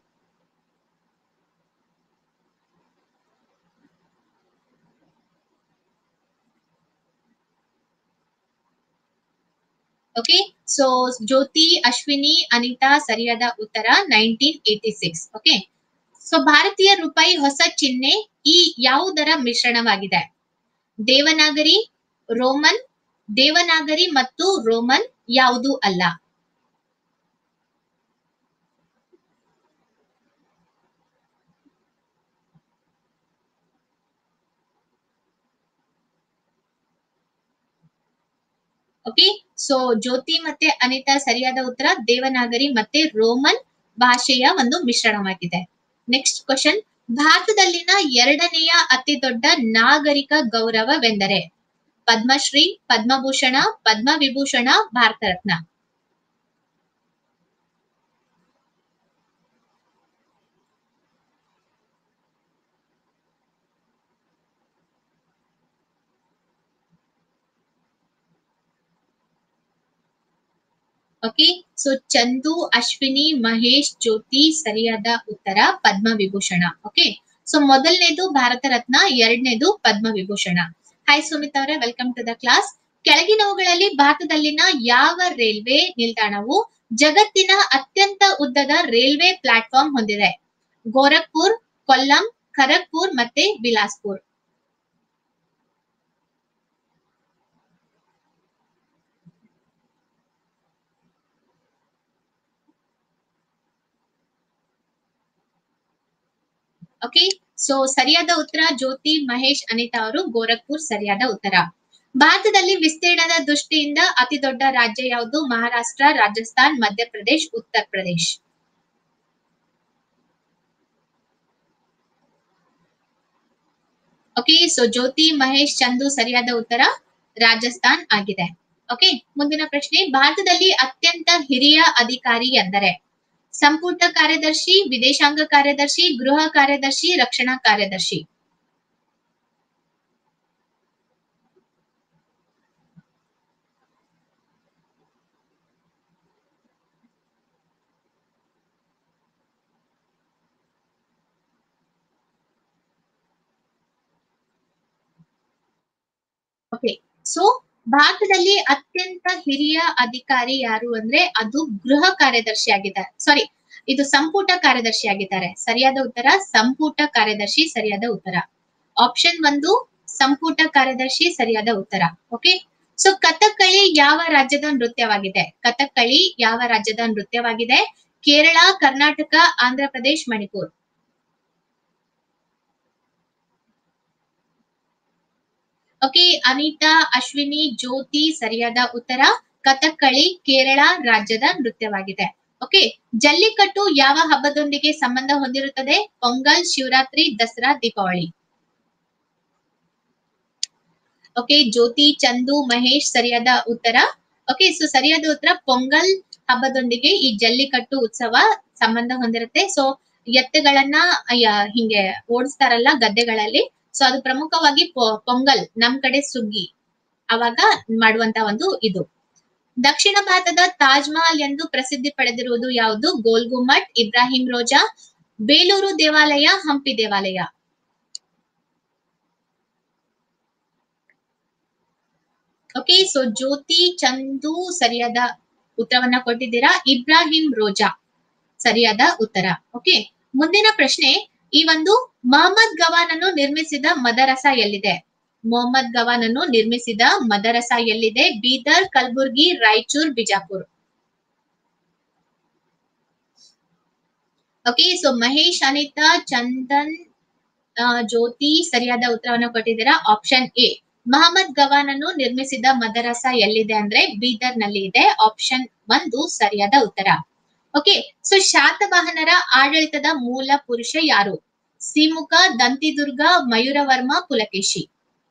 ಓಕೆ ಸೊ ಜ್ಯೋತಿ ಅಶ್ವಿನಿ ಅನಿತಾ ಸರಿಯಾದ ಉತ್ತರ nineteen eighty six okay so ಭಾರತೀಯ ರೂಪಾಯಿ ಹೊಸ ಚಿಹ್ನೆ ಈ ಯಾವುದರ ಮಿಶ್ರಣವಾಗಿದೆ ದೇವನಾಗರಿ ರೋಮನ್ ದೇವನಾಗರಿ ಮತ್ತು ರೋಮನ್ ಯಾವುದು ಅಲ್ಲ ಓಕೆ ಸೊ ಜ್ಯೋತಿ ಮತ್ತೆ ಅನಿತಾ ಸರಿಯಾದ ಉತ್ತರ ದೇವನಾಗರಿ ಮತ್ತೆ ರೋಮನ್ ಭಾಷೆಯ ಒಂದು ಮಿಶ್ರಣವಾಗಿದೆ ನೆಕ್ಸ್ಟ್ ಕ್ವಶನ್ ಭಾರತದಲ್ಲಿನ ಎರಡನೆಯ ಅತಿ ದೊಡ್ಡ ನಾಗರಿಕ ಗೌರವವೆಂದರೆ ಪದ್ಮಶ್ರೀ ಪದ್ಮಭೂಷಣ ಪದ್ಮವಿಭೂಷಣ ಭಾರತ ರತ್ನ ಓಕೆ ಸೊ ಚಂದು ಅಶ್ವಿನಿ ಮಹೇಶ್ ಜ್ಯೋತಿ ಸರಿಯಾದ ಉತ್ತರ ಪದ್ಮ ವಿಭೂಷಣ ಓಕೆ ಸೊ ಮೊದಲನೇದು ಭಾರತ ರತ್ನ ಎರಡನೇದು ಪದ್ಮ ವಿಭೂಷಣ ಹಾಯ್ ಸುಮಿತ್ ಅವರೇ ವೆಲ್ಕಮ್ ಟು ದ ಕ್ಲಾಸ್ ಕೆಳಗಿನವುಗಳಲ್ಲಿ ಭಾರತದಲ್ಲಿನ ಯಾವ ರೈಲ್ವೆ ನಿಲ್ದಾಣವು ಜಗತ್ತಿನ ಅತ್ಯಂತ ಉದ್ದದ ರೈಲ್ವೆ ಪ್ಲಾಟ್ಫಾರ್ಮ್ ಹೊಂದಿದೆ ಗೋರಖ್ಪುರ್ ಕೊಲ್ಲಂ ಖರಗ್ಪುರ್ ಮತ್ತೆ ಬಿಲಾಸ್ಪುರ್ ಓಕೆ ಸೊ ಸರಿಯಾದ ಉತ್ತರ ಜ್ಯೋತಿ ಮಹೇಶ್ ಅನಿತಾ ಅವರು ಗೋರಖ್ಪುರ್ ಸರಿಯಾದ ಉತ್ತರ ಭಾರತದಲ್ಲಿ ವಿಸ್ತೀರ್ಣದ ದೃಷ್ಟಿಯಿಂದ ಅತಿ ದೊಡ್ಡ ರಾಜ್ಯ ಯಾವುದು ಮಹಾರಾಷ್ಟ್ರ ರಾಜಸ್ಥಾನ್ ಮಧ್ಯಪ್ರದೇಶ್ ಉತ್ತರ ಪ್ರದೇಶ್ ಓಕೆ ಸೊ ಜ್ಯೋತಿ ಮಹೇಶ್ ಚಂದು ಸರಿಯಾದ ಉತ್ತರ ರಾಜಸ್ಥಾನ್ ಆಗಿದೆ ಓಕೆ ಮುಂದಿನ ಪ್ರಶ್ನೆ ಭಾರತದಲ್ಲಿ ಅತ್ಯಂತ ಹಿರಿಯ ಅಧಿಕಾರಿ ಎಂದರೆ ಸಂಪುಟ ಕಾರ್ಯದರ್ಶಿ ವಿದೇಶಾಂಗ ಕಾರ್ಯದರ್ಶಿ ಗೃಹ ಕಾರ್ಯದರ್ಶಿ ರಕ್ಷಣಾ ಕಾರ್ಯದರ್ಶಿ ಓಕೆ ಸೊ ಭಾರತದಲ್ಲಿ ಅತ್ಯಂತ ಹಿರಿಯ ಅಧಿಕಾರಿ ಯಾರು ಅಂದ್ರೆ ಅದು ಗೃಹ ಕಾರ್ಯದರ್ಶಿ ಆಗಿದ್ದಾರೆ ಸಾರಿ ಇದು ಸಂಪುಟ ಕಾರ್ಯದರ್ಶಿ ಆಗಿದ್ದಾರೆ ಸರಿಯಾದ ಉತ್ತರ ಸಂಪುಟ ಕಾರ್ಯದರ್ಶಿ ಸರಿಯಾದ ಉತ್ತರ ಆಪ್ಷನ್ ಒಂದು ಸಂಪುಟ ಕಾರ್ಯದರ್ಶಿ ಸರಿಯಾದ ಉತ್ತರ ಓಕೆ ಸೊ ಕಥಕ್ಕಳಿ ಯಾವ ರಾಜ್ಯದ ನೃತ್ಯವಾಗಿದೆ ಕಥಕ್ಕಳಿ ಯಾವ ರಾಜ್ಯದ ನೃತ್ಯವಾಗಿದೆ ಕೇರಳ ಕರ್ನಾಟಕ ಆಂಧ್ರ ಪ್ರದೇಶ್ ಮಣಿಪುರ್ ಓಕೆ ಅನಿತಾ ಅಶ್ವಿನಿ ಜ್ಯೋತಿ ಸರಿಯಾದ ಉತ್ತರ ಕಥಕ್ಕಳಿ ಕೇರಳ ರಾಜ್ಯದ ನೃತ್ಯವಾಗಿದೆ ಓಕೆ ಜಲ್ಲಿಕಟ್ಟು ಯಾವ ಹಬ್ಬದೊಂದಿಗೆ ಸಂಬಂಧ ಹೊಂದಿರುತ್ತದೆ ಪೊಂಗಲ್ ಶಿವರಾತ್ರಿ ದಸರಾ ದೀಪಾವಳಿ ಓಕೆ ಜ್ಯೋತಿ ಚಂದು ಮಹೇಶ್ ಸರಿಯಾದ ಉತ್ತರ ಓಕೆ ಸೊ ಸರಿಯಾದ ಉತ್ತರ ಪೊಂಗಲ್ ಹಬ್ಬದೊಂದಿಗೆ ಈ ಜಲ್ಲಿಕಟ್ಟು ಉತ್ಸವ ಸಂಬಂಧ ಹೊಂದಿರುತ್ತೆ ಸೊ ಎತ್ತುಗಳನ್ನ ಅಯ್ಯ, ಹಿಂಗೆ ಓಡಿಸ್ತಾರಲ್ಲ ಗದ್ದೆಗಳಲ್ಲಿ ಸೊ ಅದು ಪ್ರಮುಖವಾಗಿ ಪೊ- ಪೊಂಗಲ್ ನಮ್ ಕಡೆ ಸುಗ್ಗಿ ಅವಾಗ ಮಾಡುವಂತ ಒಂದು ಇದು ದಕ್ಷಿಣ ಭಾರತದ ತಾಜ್ ಮಹಲ್ ಎಂದು ಪ್ರಸಿದ್ಧಿ ಪಡೆದಿರುವುದು ಯಾವುದು ಗೋಲ್ ಗುಮ್ಮಟ್ ಇಬ್ರಾಹಿಂ ರೋಜಾ ಬೇಲೂರು ದೇವಾಲಯ ಹಂಪಿ ದೇವಾಲಯ ಓಕೆ ಸೊ ಜ್ಯೋತಿ ಚಂದು ಸರಿಯಾದ ಉತ್ತರವನ್ನ ಕೊಟ್ಟಿದ್ದೀರಾ ಇಬ್ರಾಹಿಂ ರೋಜಾ ಸರಿಯಾದ ಉತ್ತರ ಓಕೆ ಮುಂದಿನ ಪ್ರಶ್ನೆ ಈ ಒಂದು ಮೊಹಮ್ಮದ್ ಗವಾನ್ ಅನ್ನು ನಿರ್ಮಿಸಿದ ಮದರಸ ಎಲ್ಲಿದೆ ಮೊಹಮ್ಮದ್ ಗವಾನ್ ಅನ್ನು ನಿರ್ಮಿಸಿದ ಮದರಸ ಎಲ್ಲಿದೆ ಬೀದರ್ ಕಲಬುರ್ಗಿ ರಾಯಚೂರ್ ಬಿಜಾಪುರ್ ಓಕೆ ಸೊ ಮಹೇಶ್ ಅನಿತಾ ಚಂದನ್ ಆ, ಜ್ಯೋತಿ ಸರಿಯಾದ ಉತ್ತರವನ್ನು ಕೊಟ್ಟಿದ್ದೀರಾ ಆಪ್ಷನ್ ಎ ಮಹಮ್ಮದ್ ಗವಾನ್ ಅನ್ನು ನಿರ್ಮಿಸಿದ ಮದರಸ ಎಲ್ಲಿದೆ ಅಂದ್ರೆ ಬೀದರ್ ನಲ್ಲಿ ಇದೆ ಆಪ್ಷನ್ ಒಂದು ಸರಿಯಾದ ಉತ್ತರ ಓಕೆ ಸೊ ಶಾತವಾಹನರ ಆಡಳಿತದ ಮೂಲ ಪುರುಷ ಯಾರು ಸಿಮುಖ ದಂತಿದುರ್ಗ ಮಯೂರವರ್ಮ ಪುಲಕೇಶಿ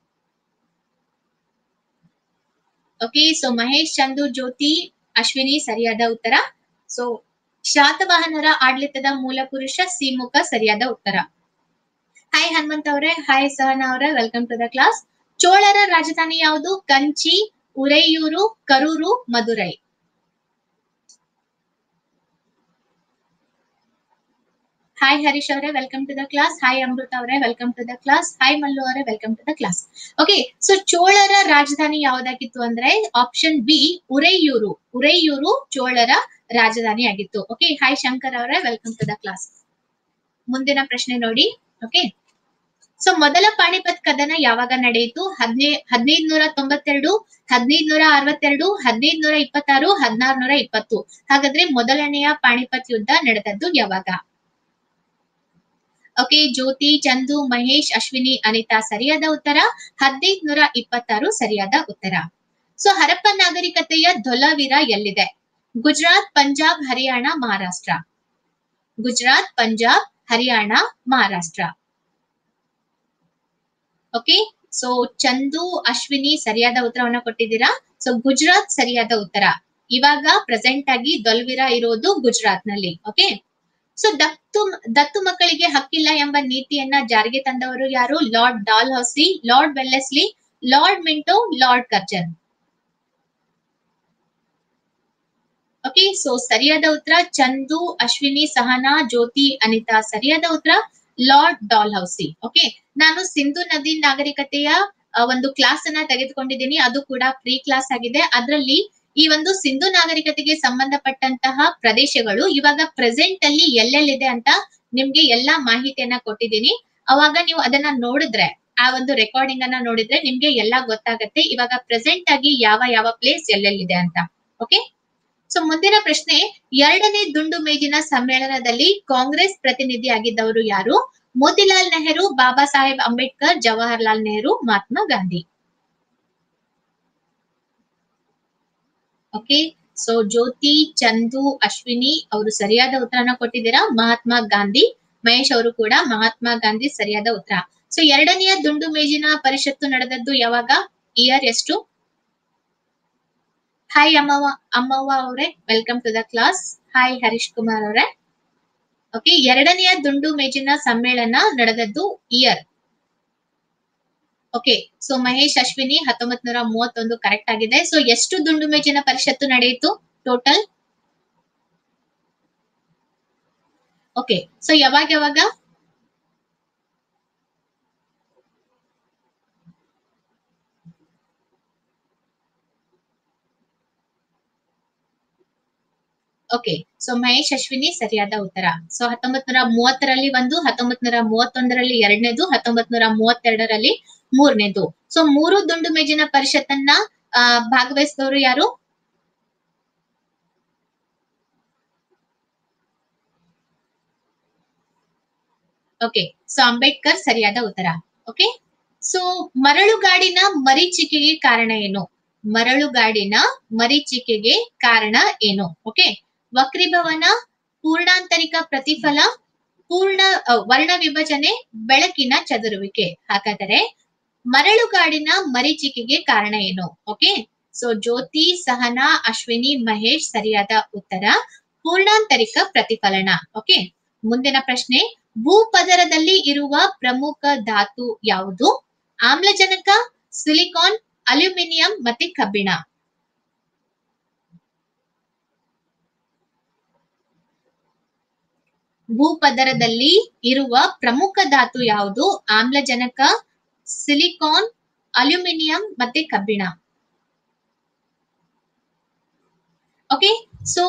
ಓಕೆ ಸೊ ಮಹೇಶ್ ಚಂದು ಜ್ಯೋತಿ ಅಶ್ವಿನಿ ಸರಿಯಾದ ಉತ್ತರ ಸೊ ಶಾತವಾಹನರ ಆಡಳಿತದ ಮೂಲ ಪುರುಷ ಸಿಮುಖ ಸರಿಯಾದ ಉತ್ತರ ಹಾಯ್ ಹನುಮಂತ್ ಅವರೇ ಹಾಯ್ ಸಹನಾ ಅವರೇ ವೆಲ್ಕಮ್ ಟು ದ ಕ್ಲಾಸ್ ಚೋಳರ ರಾಜಧಾನಿ ಯಾವುದು ಕಂಚಿ ಉರೈಯೂರು ಕರೂರು ಮದುರೈ ಹಾಯ್ ಹರೀಶ್ ಅವರೇ welcome to the class hi Amrutha ಅವರೇ welcome to the class hi Mallu ಅವರೇ welcome to the class okay so ಚೋಳರ ರಾಜಧಾನಿ ಯಾವ್ದಾಗಿತ್ತು ಅಂದ್ರೆ ಆಪ್ಷನ್ ಬಿ ಉರೈಯೂರು ಉರೈಯೂರು ಚೋಳರ ರಾಜಧಾನಿ ಆಗಿತ್ತು ಓಕೆ ಹಾಯ್ ಶಂಕರ್ ಅವರೇ ವೆಲ್ಕಮ್ ಟು ದ ಕ್ಲಾಸ್ ಮುಂದಿನ ಪ್ರಶ್ನೆ ನೋಡಿ ಓಕೆ ಸೊ ಮೊದಲ ಪಾಣಿಪತ್ ಕದನ ಯಾವಾಗ ನಡೆಯಿತು ಹದಿನೈ ಹದಿನೈದು ನೂರ ತೊಂಬತ್ತೆರಡು ಹದಿನೈದು ನೂರ ಅರವತ್ತೆರಡು ಹದಿನೈದು ನೂರ ಇಪ್ಪತ್ತಾರು ಹದಿನಾರು ನೂರ ಇಪ್ಪತ್ತು ಹಾಗಾದ್ರೆ ಮೊದಲನೆಯ ಪಾಣಿಪತ್ ಯುದ್ಧ ನಡೆದದ್ದು ಯಾವಾಗ ಓಕೆ ಜ್ಯೋತಿ ಚಂದು ಮಹೇಶ್ ಅಶ್ವಿನಿ ಅನಿತಾ ಸರಿಯಾದ ಉತ್ತರ ಹದಿನೈದು ನೂರ ಇಪ್ಪತ್ತಾರು ಸರಿಯಾದ ಉತ್ತರ ಸೊ ಹರಪ್ಪ ನಾಗರಿಕತೆಯ ಧೊಲವೀರ ಎಲ್ಲಿದೆ ಗುಜರಾತ್ ಪಂಜಾಬ್ ಹರಿಯಾಣ ಮಹಾರಾಷ್ಟ್ರ ಗುಜರಾತ್ ಪಂಜಾಬ್ ಹರಿಯಾಣ ಮಹಾರಾಷ್ಟ್ರ ಓಕೆ ಸೊ ಚಂದು ಅಶ್ವಿನಿ ಸರಿಯಾದ ಉತ್ತರವನ್ನ ಕೊಟ್ಟಿದ್ದೀರಾ ಸೊ ಗುಜರಾತ್ ಸರಿಯಾದ ಉತ್ತರ ಇವಾಗ ಪ್ರೆಸೆಂಟ್ ಆಗಿ ದೊಲ್ವಿರಾ ಇರೋದು ಗುಜರಾತ್ ನಲ್ಲಿ ಓಕೆ ಸೊ ದತ್ತು ದತ್ತು ಮಕ್ಕಳಿಗೆ ಹಕ್ಕಿಲ್ಲ ಎಂಬ ನೀತಿಯನ್ನ ಜಾರಿಗೆ ತಂದವರು ಯಾರು Lord Dalhousie Lord Wellesley Lord Minto Lord Curzon okay so ಸರಿಯಾದ ಉತ್ತರ ಚಂದು ಅಶ್ವಿನಿ ಸಹನಾ ಜ್ಯೋತಿ ಅನಿತಾ ಸರಿಯಾದ ಉತ್ತರ ಲಾರ್ಡ್ ಡಾಲ್ ಹೌಸಿ ಓಕೆ ನಾನು ಸಿಂಧು ನದಿ ನಾಗರಿಕತೆಯ ಆ, ಒಂದು ಕ್ಲಾಸ್ ಅನ್ನ ತೆಗೆದುಕೊಂಡಿದ್ದೀನಿ ಅದು ಕೂಡ ಫ್ರೀ ಕ್ಲಾಸ್ ಆಗಿದೆ ಅದರಲ್ಲಿ ಈ ಒಂದು ಸಿಂಧು ನಾಗರಿಕತೆಗೆ ಸಂಬಂಧಪಟ್ಟಂತಹ ಪ್ರದೇಶಗಳು ಇವಾಗ ಪ್ರೆಸೆಂಟ್ ಅಲ್ಲಿ ಎಲ್ಲೆಲ್ಲಿದೆ ಅಂತ ನಿಮ್ಗೆ ಎಲ್ಲಾ ಮಾಹಿತಿಯನ್ನ ಕೊಟ್ಟಿದ್ದೀನಿ ಅವಾಗ ನೀವು ಅದನ್ನ ನೋಡಿದ್ರೆ ಆ ಒಂದು ರೆಕಾರ್ಡಿಂಗ್ ಅನ್ನ ನೋಡಿದ್ರೆ ನಿಮ್ಗೆ ಎಲ್ಲಾ ಗೊತ್ತಾಗತ್ತೆ ಇವಾಗ ಪ್ರೆಸೆಂಟ್ ಆಗಿ ಯಾವ ಯಾವ ಪ್ಲೇಸ್ ಎಲ್ಲೆಲ್ಲಿದೆ ಅಂತ ಓಕೆ ಸೊ ಮುಂದಿನ ಪ್ರಶ್ನೆ ಎರಡನೇ ದುಂಡು ಮೇಜಿನ ಸಮ್ಮೇಳನದಲ್ಲಿ ಕಾಂಗ್ರೆಸ್ ಪ್ರತಿನಿಧಿಯಾಗಿದ್ದವರು ಯಾರು ಮೋತಿಲಾಲ್ ನೆಹರು ಬಾಬಾ ಸಾಹೇಬ್ ಅಂಬೇಡ್ಕರ್ ಜವಾಹರ್ಲಾಲ್ ನೆಹರು ಮಹಾತ್ಮ ಗಾಂಧಿ ಓಕೆ ಸೊ ಜ್ಯೋತಿ ಚಂದು ಅಶ್ವಿನಿ ಅವರು ಸರಿಯಾದ ಉತ್ತರನ ಕೊಟ್ಟಿದ್ದೀರಾ ಮಹಾತ್ಮ ಗಾಂಧಿ ಮಹೇಶ್ ಅವರು ಕೂಡ ಮಹಾತ್ಮ ಗಾಂಧಿ ಸರಿಯಾದ ಉತ್ತರ ಸೊ ಎರಡನೆಯ ದುಂಡು ಮೇಜಿನ ಪರಿಷತ್ತು ನಡೆದದ್ದು ಯಾವಾಗ ಇಯರ್ ಎಷ್ಟು ಹಾಯ್ ಅಮ್ಮವ್ವ ಅಮ್ಮವ್ವ ಅವರೇ welcome to the class hi Harish Kumar ಅವರೇ ಓಕೆ ಎರಡನೆಯ ದುಂಡು ಮೇಜಿನ ಸಮ್ಮೇಳನ ನಡೆದದ್ದು year okay so Mahesh Ashwini ಹತ್ತೊಂಬತ್ ನೂರ ಮೂವತ್ತೊಂದು ಕರೆಕ್ಟ್ ಆಗಿದೆ ಸೊ ಎಷ್ಟು ದುಂಡು ಮೇಜಿನ ಪರಿಷತ್ತು ನಡೆಯಿತು ಟೋಟಲ್ ಓಕೆ ಸೊ ಯಾವಾಗ ಯಾವಾಗ ಓಕೆ ಸೊ ಮಹೇಶ್ ಅಶ್ವಿನಿ ಸರಿಯಾದ ಉತ್ತರ ಸೊ ಹತ್ತೊಂಬತ್ ನೂರ ಮೂವತ್ತರಲ್ಲಿ ಒಂದು ಹತ್ತೊಂಬತ್ ನೂರ ಮೂವತ್ತೊಂದರಲ್ಲಿ ಎರಡನೇದು ಹತ್ತೊಂಬತ್ ನೂರ ಮೂವತ್ತೆರಡರಲ್ಲಿ ಮೂರನೇದು ಸೊ ಮೂರು ದುಂಡು ಮೇಜಿನ ಪರಿಷತ್ತನ್ನ ಆ, ಭಾಗವಹಿಸಿದವರು ಯಾರು ಓಕೆ ಸೊ ಅಂಬೇಡ್ಕರ್ ಸರಿಯಾದ ಉತ್ತರ ಓಕೆ ಸೊ ಮರಳುಗಾಡಿನ ಮರೀಚಿಕೆಗೆ ಕಾರಣ ಏನು ಮರಳುಗಾಡಿನ ಮರೀಚಿಕೆಗೆ ಕಾರಣ ಏನು ಓಕೆ ವಕ್ರೀಭವನ ಪೂರ್ಣಾಂತರಿಕ ಪ್ರತಿಫಲ ಪೂರ್ಣ ಅ, ವರ್ಣ ವಿಭಜನೆ ಬೆಳಕಿನ ಚದುರುವಿಕೆ ಹಾಗಾದರೆ ಮರಳುಗಾಡಿನ ಮರೀಚಿಕೆಗೆ ಕಾರಣ ಏನು ಓಕೆ ಸೊ ಜ್ಯೋತಿ ಸಹನಾ ಅಶ್ವಿನಿ ಮಹೇಶ್ ಸರಿಯಾದ ಉತ್ತರ ಪೂರ್ಣಾಂತರಿಕ ಪ್ರತಿಫಲನ ಓಕೆ ಮುಂದಿನ ಪ್ರಶ್ನೆ ಭೂಪದರದಲ್ಲಿ ಇರುವ ಪ್ರಮುಖ ಧಾತು ಯಾವುದು ಆಮ್ಲಜನಕ ಸಿಲಿಕಾನ್ ಅಲ್ಯೂಮಿನಿಯಂ ಮತ್ತೆ ಕಬ್ಬಿಣ ಭೂಪದರದಲ್ಲಿ ಇರುವ ಪ್ರಮುಖ ಧಾತು ಯಾವುದು ಆಮ್ಲಜನಕ ಸಿಲಿಕಾನ್ ಅಲ್ಯೂಮಿನಿಯಂ ಮತ್ತೆ ಕಬ್ಬಿಣ ಓಕೆ ಸೊ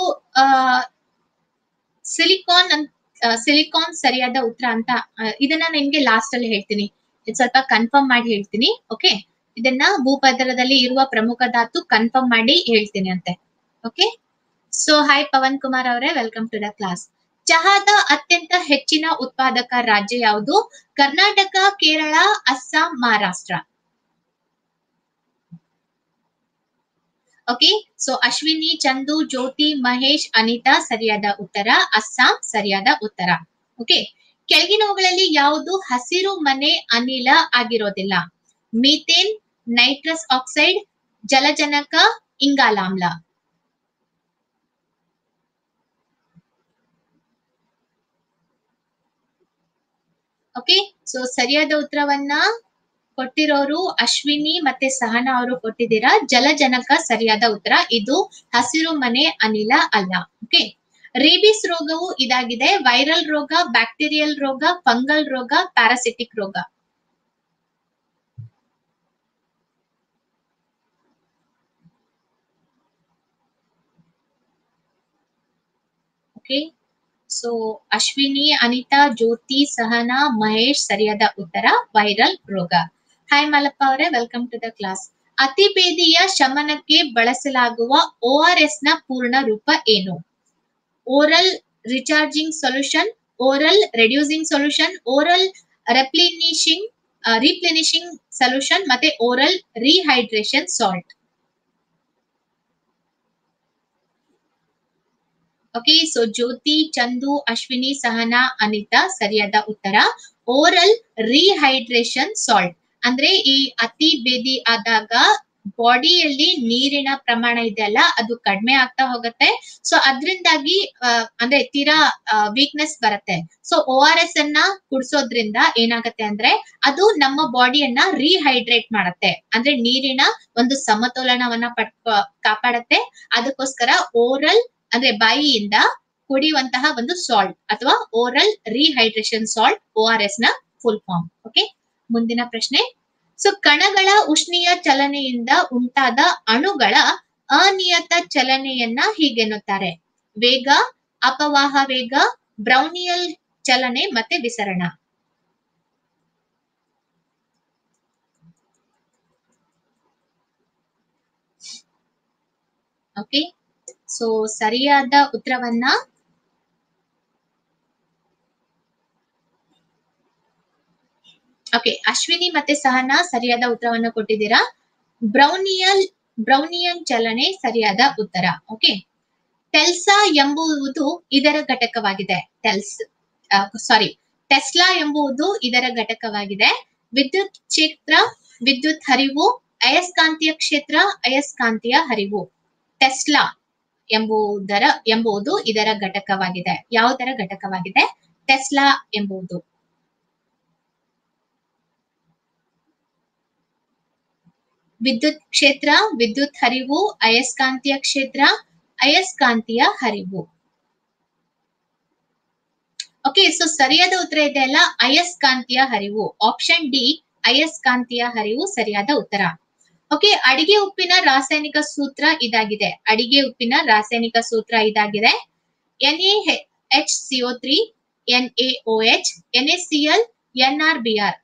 ಸಿಲಿಕಾನ್ ಅಂತ ಸಿಲಿಕಾನ್ ಸರಿಯಾದ ಉತ್ತರ ಅಂತ ಆ, ಇದನ್ನ ನಿಮ್ಗೆ ಲಾಸ್ಟ್ ಅಲ್ಲಿ ಹೇಳ್ತೀನಿ ಇದು ಸ್ವಲ್ಪ ಕನ್ಫರ್ಮ್ ಮಾಡಿ ಹೇಳ್ತೀನಿ ಓಕೆ ಇದನ್ನ ಭೂಪದರದಲ್ಲಿ ಇರುವ ಪ್ರಮುಖ ಧಾತು ಕನ್ಫರ್ಮ್ ಮಾಡಿ ಹೇಳ್ತೀನಿ ಅಂತೆ okay so hi Pavan Kumar ಅವರೇ ವೆಲ್ಕಮ್ ಟು ದ ಕ್ಲಾಸ್ ಚಹಾದ ಅತ್ಯಂತ ಹೆಚ್ಚಿನ ಉತ್ಪಾದಕ ರಾಜ್ಯ ಯಾವುದು ಕರ್ನಾಟಕ ಕೇರಳ ಅಸ್ಸಾಂ ಮಹಾರಾಷ್ಟ್ರ ಓಕೆ ಸೊ ಅಶ್ವಿನಿ ಚಂದು ಜ್ಯೋತಿ ಮಹೇಶ್ ಅನಿತಾ ಸರಿಯಾದ ಉತ್ತರ ಅಸ್ಸಾಂ ಸರಿಯಾದ ಉತ್ತರ ಓಕೆ ಕೆಳಗಿನವುಗಳಲ್ಲಿ ಯಾವುದು ಹಸಿರು ಮನೆ ಅನಿಲ ಆಗಿರೋದಿಲ್ಲ ಮೀಥೇನ್ ನೈಟ್ರಸ್ ಆಕ್ಸೈಡ್ ಜಲಜನಕ ಇಂಗಾಲಾಮ್ಲ ಓಕೆ ಸೊ ಸರಿಯಾದ ಉತ್ತರವನ್ನ ಕೊಟ್ಟಿರೋರು ಅಶ್ವಿನಿ ಮತ್ತೆ ಸಹನಾ ಅವರು ಕೊಟ್ಟಿದ್ದೀರಾ ಜಲಜನಕ ಸರಿಯಾದ ಉತ್ತರ ಇದು ಹಸಿರು ಮನೆ ಅನಿಲ ಅಲ್ಲ ಓಕೆ ರೇಬಿಸ್ ರೋಗವು ಇದಾಗಿದೆ ವೈರಲ್ ರೋಗ ಬ್ಯಾಕ್ಟೀರಿಯಲ್ ರೋಗ ಫಂಗಲ್ ರೋಗ ಪ್ಯಾರಾಸಿಟಿಕ್ ರೋಗ ಓಕೆ ಸೊ ಅಶ್ವಿನಿ ಅನಿತಾ ಜ್ಯೋತಿ ಸಹನಾ ಮಹೇಶ್ ಸರಿಯಾದ ಉತ್ತರ ವೈರಲ್ ರೋಗ ಹಾಯ್ ಮಲಪ್ಪ ಅವರೇ ವೆಲ್ಕಮ್ ಟು ದ ಕ್ಲಾಸ್ ಅತಿಭೇದಿಯ ಶಮನಕ್ಕೆ ಬಳಸಲಾಗುವ ಓ ಆರ್ ಎಸ್ ನ ಪೂರ್ಣ ರೂಪ ಏನು oral recharging solution oral reducing solution oral replenishing replenishing solution ಮತ್ತೆ oral rehydration salt okay so Jyothi Chandu Ashwini Sahana Anitha ಸರಿಯಾದ ಉತ್ತರ ಓರಲ್ ರಿಹೈಡ್ರೇಷನ್ ಸಾಲ್ಟ್ ಅಂದ್ರೆ ಈ ಅತಿ ಬೇದಿ ಆದಾಗ ಬಾಡಿಯಲ್ಲಿ ನೀರಿನ ಪ್ರಮಾಣ ಇದೆಯಲ್ಲ ಅದು ಕಡಿಮೆ ಆಗ್ತಾ ಹೋಗುತ್ತೆ ಸೊ ಅದ್ರಿಂದಾಗಿ ಆ, ಅಂದ್ರೆ ತೀರಾ ವೀಕ್ನೆಸ್ ಬರುತ್ತೆ ಸೊ ಓ ಆರ್ ಎಸ್ ಅನ್ನ ಕುಡಿಸೋದ್ರಿಂದ ಏನಾಗತ್ತೆ ಅಂದ್ರೆ ಅದು ನಮ್ಮ ಬಾಡಿಯನ್ನ ರಿಹೈಡ್ರೇಟ್ ಮಾಡತ್ತೆ ಅಂದ್ರೆ ನೀರಿನ ಒಂದು ಸಮತೋಲನವನ್ನ ಪಟ್ ಕಾಪಾಡತ್ತೆ ಅದಕ್ಕೋಸ್ಕರ ಓರಲ್ ಅಂದ್ರೆ ಬಾಯಿಯಿಂದ ಕುಡಿಯುವಂತಹ ಒಂದು ಸಾಲ್ಟ್ ಅಥವಾ oral rehydration salt O R S ನ ಫುಲ್ ಫಾರ್ಮ್ ಓಕೆ ಮುಂದಿನ ಪ್ರಶ್ನೆ ಸೊ ಕಣಗಳ ಉಷ್ಣೀಯ ಚಲನೆಯಿಂದ ಉಂಟಾದ ಅಣುಗಳ ಅನಿಯತ ಚಲನೆಯನ್ನ ಹೀಗೆನ್ನುತ್ತಾರೆ ವೇಗ ಅಪವಾಹ ವೇಗ ಬ್ರೌನಿಯಲ್ ಚಲನೆ ಮತ್ತೆ ವಿಸರಣ ಓಕೆ ಸೊ ಸರಿಯಾದ ಉತ್ತರವನ್ನ ಓಕೆ ಅಶ್ವಿನಿ ಮತ್ತೆ ಸಹನಾ ಸರಿಯಾದ ಉತ್ತರವನ್ನು ಕೊಟ್ಟಿದ್ದೀರಾ ಬ್ರೌನಿಯಲ್ ಬ್ರೌನಿಯನ್ ಚಲನೆ ಸರಿಯಾದ ಉತ್ತರ ಓಕೆ ಟೆಲ್ಸಾ ಎಂಬುದು ಇದರ ಘಟಕವಾಗಿದೆ ಟೆಲ್ಸ್ ಸಾರಿ ಟೆಸ್ಲಾ ಎಂಬುದು ಇದರ ಘಟಕವಾಗಿದೆ ವಿದ್ಯುತ್ ಕ್ಷೇತ್ರ ವಿದ್ಯುತ್ ಹರಿವು ಅಯಸ್ಕಾಂತೀಯ ಕ್ಷೇತ್ರ ಅಯಸ್ಕಾಂತೀಯ ಹರಿವು ಟೆಸ್ಲಾ ಎಂಬುದರ ಎಂಬುದು ಇದರ ಘಟಕವಾಗಿದೆ ಯಾವುದರ ಘಟಕವಾಗಿದೆ ಟೆಸ್ಲಾ ಎಂಬುದು ವಿದ್ಯುತ್ ಕ್ಷೇತ್ರ ವಿದ್ಯುತ್ ಹರಿವು ಅಯಸ್ಕಾಂತೀಯ ಕ್ಷೇತ್ರ ಅಯಸ್ಕಾಂತೀಯ ಹರಿವು ಓಕೆ ಸೊ ಸರಿಯಾದ ಉತ್ತರ ಇದೆ ಅಲ್ಲ ಅಯಸ್ಕಾಂತೀಯ ಹರಿವು ಆಪ್ಷನ್ ಡಿ ಅಯಸ್ಕಾಂತೀಯ ಹರಿವು ಸರಿಯಾದ ಉತ್ತರ ಓಕೆ ಅಡಿಗೆ ಉಪ್ಪಿನ ರಾಸಾಯನಿಕ ಸೂತ್ರ ಇದಾಗಿದೆ ಅಡಿಗೆ ಉಪ್ಪಿನ ರಾಸಾಯನಿಕ ಸೂತ್ರ ಇದಾಗಿದೆ N A H CO three N A O H N A C L N R B R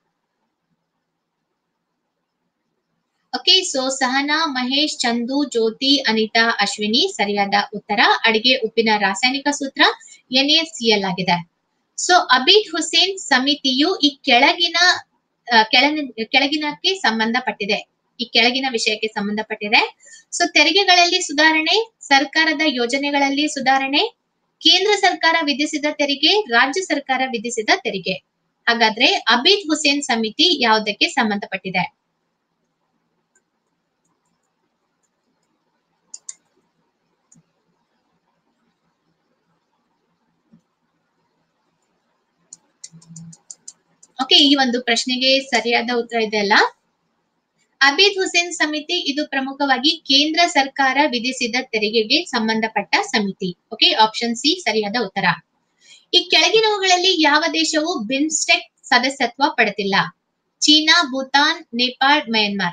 okay so Sahana Mahesh Chandu Jyothi Anitha Ashwini ಸರಿಯಾದ ಉತ್ತರ ಅಡಿಗೆ ಉಪ್ಪಿನ ರಾಸಾಯನಿಕ ಸೂತ್ರ ಎನ್ ಎ ಸಿ ಎಲ್ ಆಗಿದೆ ಸೊ ಅಬೀದ್ ಹುಸೇನ್ ಸಮಿತಿಯು ಈ ಕೆಳಗಿನ ಆ, ಕೆಳಗಿನ ಕೆಳಗಿನಕ್ಕೆ ಸಂಬಂಧಪಟ್ಟಿದೆ ಈ ಕೆಳಗಿನ ವಿಷಯಕ್ಕೆ ಸಂಬಂಧಪಟ್ಟಿದೆ ಸೊ ತೆರಿಗೆಗಳಲ್ಲಿ ಸುಧಾರಣೆ ಸರ್ಕಾರದ ಯೋಜನೆಗಳಲ್ಲಿ ಸುಧಾರಣೆ ಕೇಂದ್ರ ಸರ್ಕಾರ ವಿಧಿಸಿದ ತೆರಿಗೆ ರಾಜ್ಯ ಸರ್ಕಾರ ವಿಧಿಸಿದ ತೆರಿಗೆ ಹಾಗಾದ್ರೆ ಅಬೀದ್ ಹುಸೇನ್ ಸಮಿತಿ ಯಾವುದಕ್ಕೆ ಸಂಬಂಧಪಟ್ಟಿದೆ ಓಕೆ ಈ ಒಂದು ಪ್ರಶ್ನೆಗೆ ಸರಿಯಾದ ಉತ್ತರ ಇದೆ ಅಲ್ಲ ಅಬೀದ್ ಹುಸೇನ್ ಸಮಿತಿ ಇದು ಪ್ರಮುಖವಾಗಿ ಕೇಂದ್ರ ಸರ್ಕಾರ ವಿಧಿಸಿದ ತೆರಿಗೆಗೆ ಸಂಬಂಧಪಟ್ಟ ಸಮಿತಿ ಓಕೆ ಆಪ್ಷನ್ ಸಿ ಸರಿಯಾದ ಉತ್ತರ ಈ ಕೆಳಗಿನವುಗಳಲ್ಲಿ ಯಾವ ದೇಶವು ಬಿಮ್ಸ್ಟೆಕ್ ಸದಸ್ಯತ್ವ ಪಡೆದಿಲ್ಲ China Bhutan Nepal Myanmar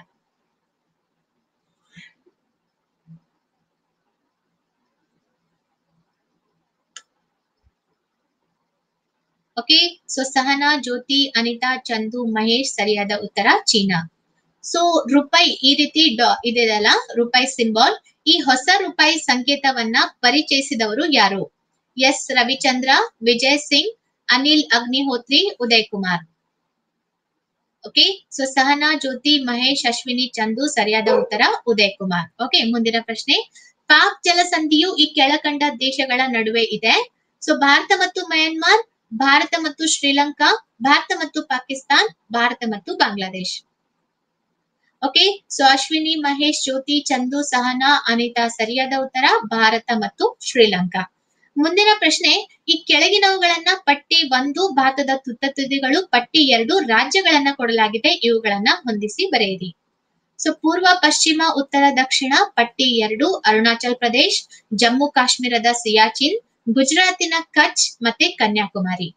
okay so Sahana Jyothi Anitha Chandu Mahesh ಸರಿಯಾದ ಉತ್ತರ ಚೀನಾ ಸೊ ರೂಪಾಯಿ ಈ ರೀತಿ ಡಾ- ಇದೆಯಲ್ಲ ರೂಪಾಯಿ ಸಿಂಬಾಲ್ ಈ ಹೊಸ ರೂಪಾಯಿ ಸಂಕೇತವನ್ನ ಪರಿಚಯಿಸಿದವರು ಯಾರು S Ravichandra Vijay Singh Anil Agnihotri Uday Kumar okay so Sahana Jyothi Mahesh Ashwini Chandu ಸರಿಯಾದ ಉತ್ತರ ಉದಯ್ ಕುಮಾರ್ ಓಕೆ ಮುಂದಿನ ಪ್ರಶ್ನೆ ಪಾಕ್ ಜಲಸಂಧಿಯು ಈ ಕೆಳಕಂಡ ದೇಶಗಳ ನಡುವೆ ಇದೆ ಸೊ ಭಾರತ ಮತ್ತು ಮಯನ್ಮಾರ್ ಭಾರತ ಮತ್ತು ಶ್ರೀಲಂಕಾ ಭಾರತ ಮತ್ತು ಪಾಕಿಸ್ತಾನ್ ಭಾರತ ಮತ್ತು ಬಾಂಗ್ಲಾದೇಶ್ ಓಕೆ ಸೊ ಅಶ್ವಿನಿ ಮಹೇಶ್ ಜ್ಯೋತಿ ಚಂದು ಸಹನಾ ಅನಿತಾ ಸರಿಯಾದ ಉತ್ತರ ಭಾರತ ಮತ್ತು ಶ್ರೀಲಂಕಾ ಮುಂದಿನ ಪ್ರಶ್ನೆ ಈ ಕೆಳಗಿನವುಗಳನ್ನ ಪಟ್ಟಿ ಒಂದು ಭಾರತದ ತುತ್ತ ತುದಿಗಳು ಪಟ್ಟಿ ಎರಡು ರಾಜ್ಯಗಳನ್ನ ಕೊಡಲಾಗಿದೆ ಇವುಗಳನ್ನ ಹೊಂದಿಸಿ ಬರೆಯಿರಿ ಸೊ ಪೂರ್ವ ಪಶ್ಚಿಮ ಉತ್ತರ ದಕ್ಷಿಣ ಪಟ್ಟಿ ಎರಡು ಅರುಣಾಚಲ್ ಪ್ರದೇಶ್ ಜಮ್ಮು ಕಾಶ್ಮೀರದ ಸಿಯಾಚಿನ್ ಗುಜರಾತಿನ ಕಚ್ ಮತ್ತೆ ಕನ್ಯಾಕುಮಾರಿ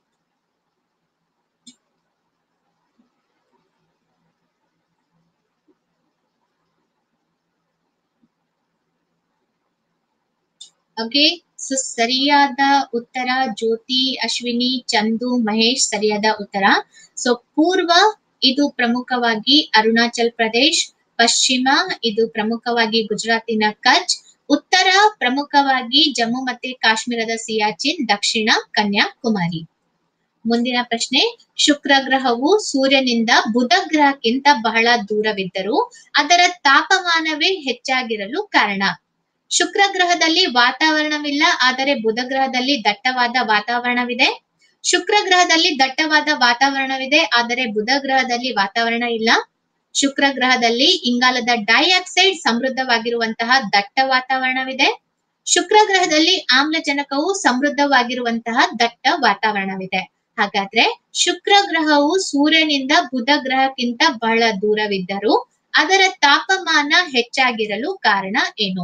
ಓಕೆ ಸೊ ಸರಿಯಾದ ಉತ್ತರ ಜ್ಯೋತಿ ಅಶ್ವಿನಿ ಚಂದು ಮಹೇಶ್ ಸರಿಯಾದ ಉತ್ತರ ಸೊ ಪೂರ್ವ ಇದು ಪ್ರಮುಖವಾಗಿ ಅರುಣಾಚಲ್ ಪ್ರದೇಶ್ ಪಶ್ಚಿಮ ಇದು ಪ್ರಮುಖವಾಗಿ ಗುಜರಾತಿನ ಕಚ್ ಉತ್ತರ ಪ್ರಮುಖವಾಗಿ ಜಮ್ಮು ಮತ್ತೆ ಕಾಶ್ಮೀರದ ಸಿಯಾಚಿನ್ ದಕ್ಷಿಣ ಕನ್ಯಾಕುಮಾರಿ ಮುಂದಿನ ಪ್ರಶ್ನೆ ಶುಕ್ರ ಗ್ರಹವು ಸೂರ್ಯನಿಂದ ಬುಧ ಗ್ರಹಕ್ಕಿಂತ ಬಹಳ ದೂರವಿದ್ದರೂ ಅದರ ತಾಪಮಾನವೇ ಹೆಚ್ಚಾಗಿರಲು ಕಾರಣ ಶುಕ್ರ ಗ್ರಹದಲ್ಲಿ ವಾತಾವರಣವಿಲ್ಲ ಆದರೆ ಬುಧ ಗ್ರಹದಲ್ಲಿ ದಟ್ಟವಾದ ವಾತಾವರಣವಿದೆ ಶುಕ್ರ ಗ್ರಹದಲ್ಲಿ ದಟ್ಟವಾದ ವಾತಾವರಣವಿದೆ ಆದರೆ ಬುಧ ಗ್ರಹದಲ್ಲಿ ವಾತಾವರಣ ಇಲ್ಲ ಶುಕ್ರ ಗ್ರಹದಲ್ಲಿ ಇಂಗಾಲದ ಡೈಆಕ್ಸೈಡ್ ಸಮೃದ್ಧವಾಗಿರುವಂತಹ ದಟ್ಟ ವಾತಾವರಣವಿದೆ ಶುಕ್ರ ಗ್ರಹದಲ್ಲಿ ಆಮ್ಲಜನಕವು ಸಮೃದ್ಧವಾಗಿರುವಂತಹ ದಟ್ಟ ವಾತಾವರಣವಿದೆ ಹಾಗಾದ್ರೆ ಶುಕ್ರ ಗ್ರಹವು ಸೂರ್ಯನಿಂದ ಬುಧ ಗ್ರಹಕ್ಕಿಂತ ಬಹಳ ದೂರವಿದ್ದರೂ ಅದರ ತಾಪಮಾನ ಹೆಚ್ಚಾಗಿರಲು ಕಾರಣ ಏನು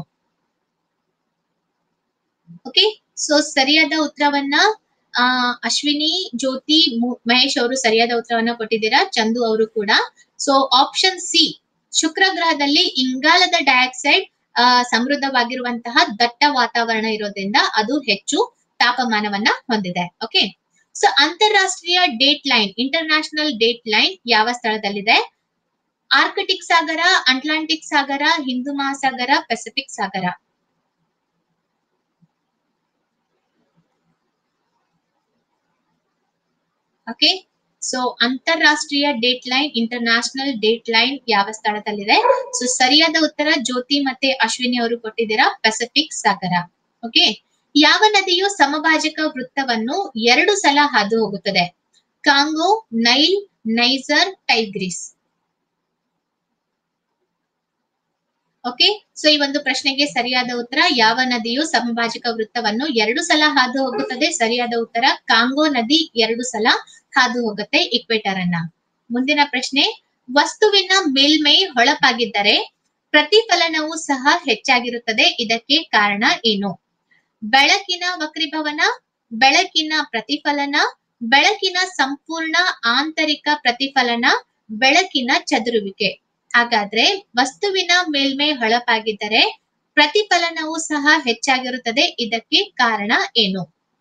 ಓಕೆ ಸೊ ಸರಿಯಾದ ಉತ್ತರವನ್ನ ಆ ಅಶ್ವಿನಿ ಜ್ಯೋತಿ ಮು- ಮಹೇಶ್ ಅವರು ಸರಿಯಾದ ಉತ್ತರವನ್ನ ಕೊಟ್ಟಿದ್ದೀರಾ ಚಂದು ಅವರು ಕೂಡ ಸೊ ಆಪ್ಷನ್ ಸಿ ಶುಕ್ರ ಗ್ರಹದಲ್ಲಿ ಇಂಗಾಲದ ಡೈಆಕ್ಸೈಡ್ ಆ ಸಮೃದ್ಧವಾಗಿರುವಂತಹ ದಟ್ಟ ವಾತಾವರಣ ಇರೋದ್ರಿಂದ ಅದು ಹೆಚ್ಚು ತಾಪಮಾನವನ್ನ ಹೊಂದಿದೆ ಓಕೆ ಸೊ ಅಂತಾರಾಷ್ಟ್ರೀಯ date line international date line ಯಾವ ಸ್ಥಳದಲ್ಲಿದೆ ಆರ್ಕಟಿಕ್ ಸಾಗರ ಅಟ್ಲಾಂಟಿಕ್ ಸಾಗರ ಹಿಂದೂ ಮಹಾಸಾಗರ ಪೆಸಿಫಿಕ್ ಸಾಗರ ಓಕೆ ಸೊ ಅಂತಾರಾಷ್ಟ್ರೀಯ date line international date line ಯಾವ ಸ್ಥಳದಲ್ಲಿದೆ ಸೊ ಸರಿಯಾದ ಉತ್ತರ ಜ್ಯೋತಿ ಮತ್ತೆ ಅಶ್ವಿನಿ ಅವರು ಕೊಟ್ಟಿದ್ದೀರಾ ಪೆಸಿಫಿಕ್ ಸಾಗರ ಓಕೆ ಯಾವ ನದಿಯು ಸಮಭಾಜಕ ವೃತ್ತವನ್ನು ಎರಡು ಸಲ ಹಾದು ಹೋಗುತ್ತದೆ Congo Nile Niger Tigris okay so ಈ ಒಂದು ಪ್ರಶ್ನೆಗೆ ಸರಿಯಾದ ಉತ್ತರ ಯಾವ ನದಿಯು ಸಮಭಾಜಕ ವೃತ್ತವನ್ನು ಎರಡು ಸಲ ಹಾದು ಹೋಗುತ್ತದೆ ಸರಿಯಾದ ಉತ್ತರ ಕಾಂಗೋ ನದಿ ಎರಡು ಸಲ ಹಾದು ಹೋಗುತ್ತೆ ಇಕ್ವೇಟರ್ ಅನ್ನ ಮುಂದಿನ ಪ್ರಶ್ನೆ ವಸ್ತುವಿನ ಮೇಲ್ಮೈ ಹೊಳಪಾಗಿದ್ದರೆ ಪ್ರತಿಫಲನವು ಸಹ ಹೆಚ್ಚಾಗಿರುತ್ತದೆ ಇದಕ್ಕೆ ಕಾರಣ ಏನು ಬೆಳಕಿನ ವಕ್ರೀಭವನ ಬೆಳಕಿನ ಪ್ರತಿಫಲನ ಬೆಳಕಿನ ಸಂಪೂರ್ಣ ಆಂತರಿಕ ಪ್ರತಿಫಲನ ಬೆಳಕಿನ ಚದುರುವಿಕೆ ಹಾಗಾದ್ರೆ ವಸ್ತುವಿನ ಮೇಲ್ಮೈ ಹೊಳಪಾಗಿದ್ದರೆ ಪ್ರತಿಫಲನವು ಸಹ ಹೆಚ್ಚಾಗಿರುತ್ತದೆ ಇದಕ್ಕೆ ಕಾರಣ ಏನು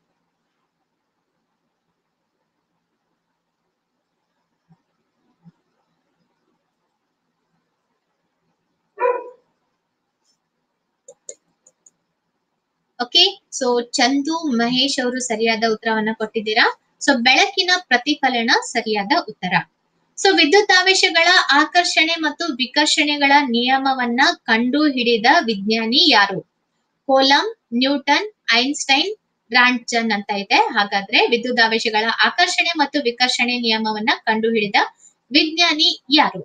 ಓಕೆ ಸೊ ಚಂದು ಮಹೇಶ್ ಅವರು ಸರಿಯಾದ ಉತ್ತರವನ್ನ ಕೊಟ್ಟಿದ್ದೀರಾ ಸೊ ಬೆಳಕಿನ ಪ್ರತಿಫಲನ ಸರಿಯಾದ ಉತ್ತರ ಸೊ ವಿದ್ಯುತ್ತಾವೇಶಗಳ ಆಕರ್ಷಣೆ ಮತ್ತು ವಿಕರ್ಷಣೆಗಳ ನಿಯಮವನ್ನ ಕಂಡು ಹಿಡಿದ ವಿಜ್ಞಾನಿ ಯಾರು ಕೋಲಂ ನ್ಯೂಟನ್ ಐನ್ಸ್ಟೈನ್ ರಾಂಟ್ಜನ್ ಅಂತ ಇದೆ ಹಾಗಾದ್ರೆ ವಿದ್ಯುದಾವೇಶಗಳ ಆಕರ್ಷಣೆ ಮತ್ತು ವಿಕರ್ಷಣೆ ನಿಯಮವನ್ನ ಕಂಡು ಹಿಡಿದ ವಿಜ್ಞಾನಿ ಯಾರು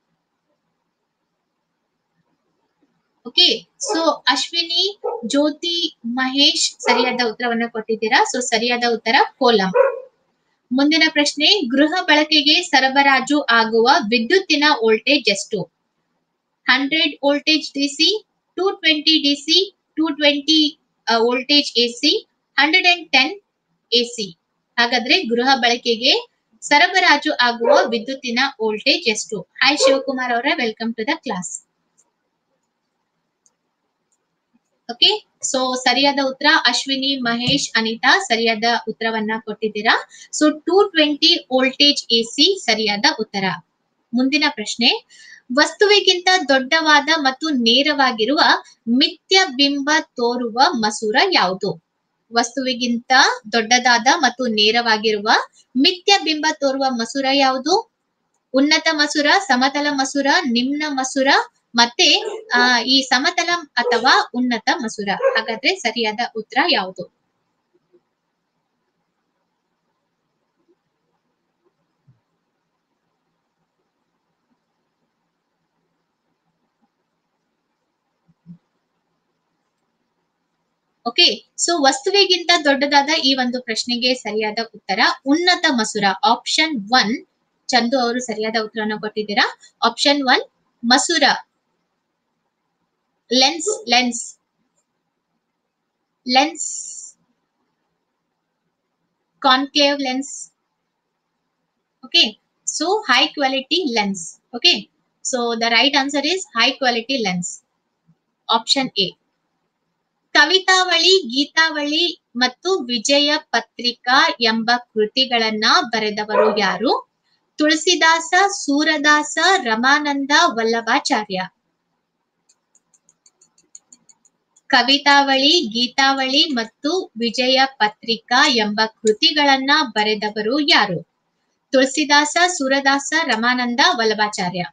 ಓಕೆ ಸೊ ಅಶ್ವಿನಿ ಜ್ಯೋತಿ ಮಹೇಶ್ ಸರಿಯಾದ ಉತ್ತರವನ್ನ ಕೊಟ್ಟಿದ್ದೀರಾ ಸೊ ಸರಿಯಾದ ಉತ್ತರ ಕೋಲಂ ಮುಂದಿನ ಪ್ರಶ್ನೆ ಗೃಹ ಬಳಕೆಗೆ ಸರಬರಾಜು ಆಗುವ ವಿದ್ಯುತ್ತಿನ ವೋಲ್ಟೇಜ್ ಎಷ್ಟು hundred voltage DC two twenty DC two twenty voltage AC hundred and ten AC ಹಾಗಾದ್ರೆ ಗೃಹ ಬಳಕೆಗೆ ಸರಬರಾಜು ಆಗುವ ವಿದ್ಯುತ್ತಿನ ವೋಲ್ಟೇಜ್ ಎಷ್ಟು ಹಾಯ್ ಶಿವಕುಮಾರ್ ಅವರೇ welcome to the class okay so ಸರಿಯಾದ ಉತ್ತರ ಅಶ್ವಿನಿ ಮಹೇಶ್ ಅನಿತಾ ಸರಿಯಾದ ಉತ್ತರವನ್ನ ಕೊಟ್ಟಿದ್ದೀರಾ so two twenty voltage AC ಸರಿಯಾದ ಉತ್ತರ ಮುಂದಿನ ಪ್ರಶ್ನೆ ವಸ್ತುವಿಗಿಂತ ದೊಡ್ಡವಾದ ಮತ್ತು ನೇರವಾಗಿರುವ ಮಿಥ್ಯ ಬಿಂಬ ತೋರುವ ಮಸೂರ ಯಾವುದು ವಸ್ತುವಿಗಿಂತ ದೊಡ್ಡದಾದ ಮತ್ತು ನೇರವಾಗಿರುವ ಮಿಥ್ಯ ಬಿಂಬ ತೋರುವ ಮಸೂರ ಯಾವುದು ಉನ್ನತ ಮಸೂರ ಸಮತಲ ಮಸೂರ ನಿಮ್ನ ಮಸೂರ ಮತ್ತೆ ಆ ಈ ಸಮತಲ ಅಥವಾ ಉನ್ನತ ಮಸೂರ ಹಾಗಾದ್ರೆ ಸರಿಯಾದ ಉತ್ತರ ಯಾವುದು ಓಕೆ ಸೊ ವಸ್ತುವಿಗಿಂತ ದೊಡ್ಡದಾದ ಈ ಒಂದು ಪ್ರಶ್ನೆಗೆ ಸರಿಯಾದ ಉತ್ತರ ಉನ್ನತ ಮಸೂರ ಆಪ್ಷನ್ ಒನ್ ಚಂದು ಅವರು ಸರಿಯಾದ ಉತ್ತರವನ್ನು ಕೊಟ್ಟಿದ್ದೀರಾ ಆಪ್ಷನ್ ಒನ್ ಮಸೂರ lens lens lens conclave lens okay so high quality lens okay so the right answer is high quality lens option A Kavitavali Gitavali ಮತ್ತು ವಿಜಯ ಪತ್ರಿಕಾ ಎಂಬ ಕೃತಿಗಳನ್ನ ಬರೆದವರು ಯಾರು ತುಳಸಿದಾಸ ಸೂರದಾಸ ರಮಾನಂದ ವಲ್ಲಭಾಚಾರ್ಯ ಕವಿತಾವಳಿ ಗೀತಾವಳಿ ಮತ್ತು ವಿಜಯ ಪತ್ರಿಕಾ ಎಂಬ ಕೃತಿಗಳನ್ನ ಬರೆದವರು ಯಾರು ತುಳಸಿದಾಸ ಸೂರದಾಸ ರಮಾನಂದ ವಲ್ಲಭಾಚಾರ್ಯ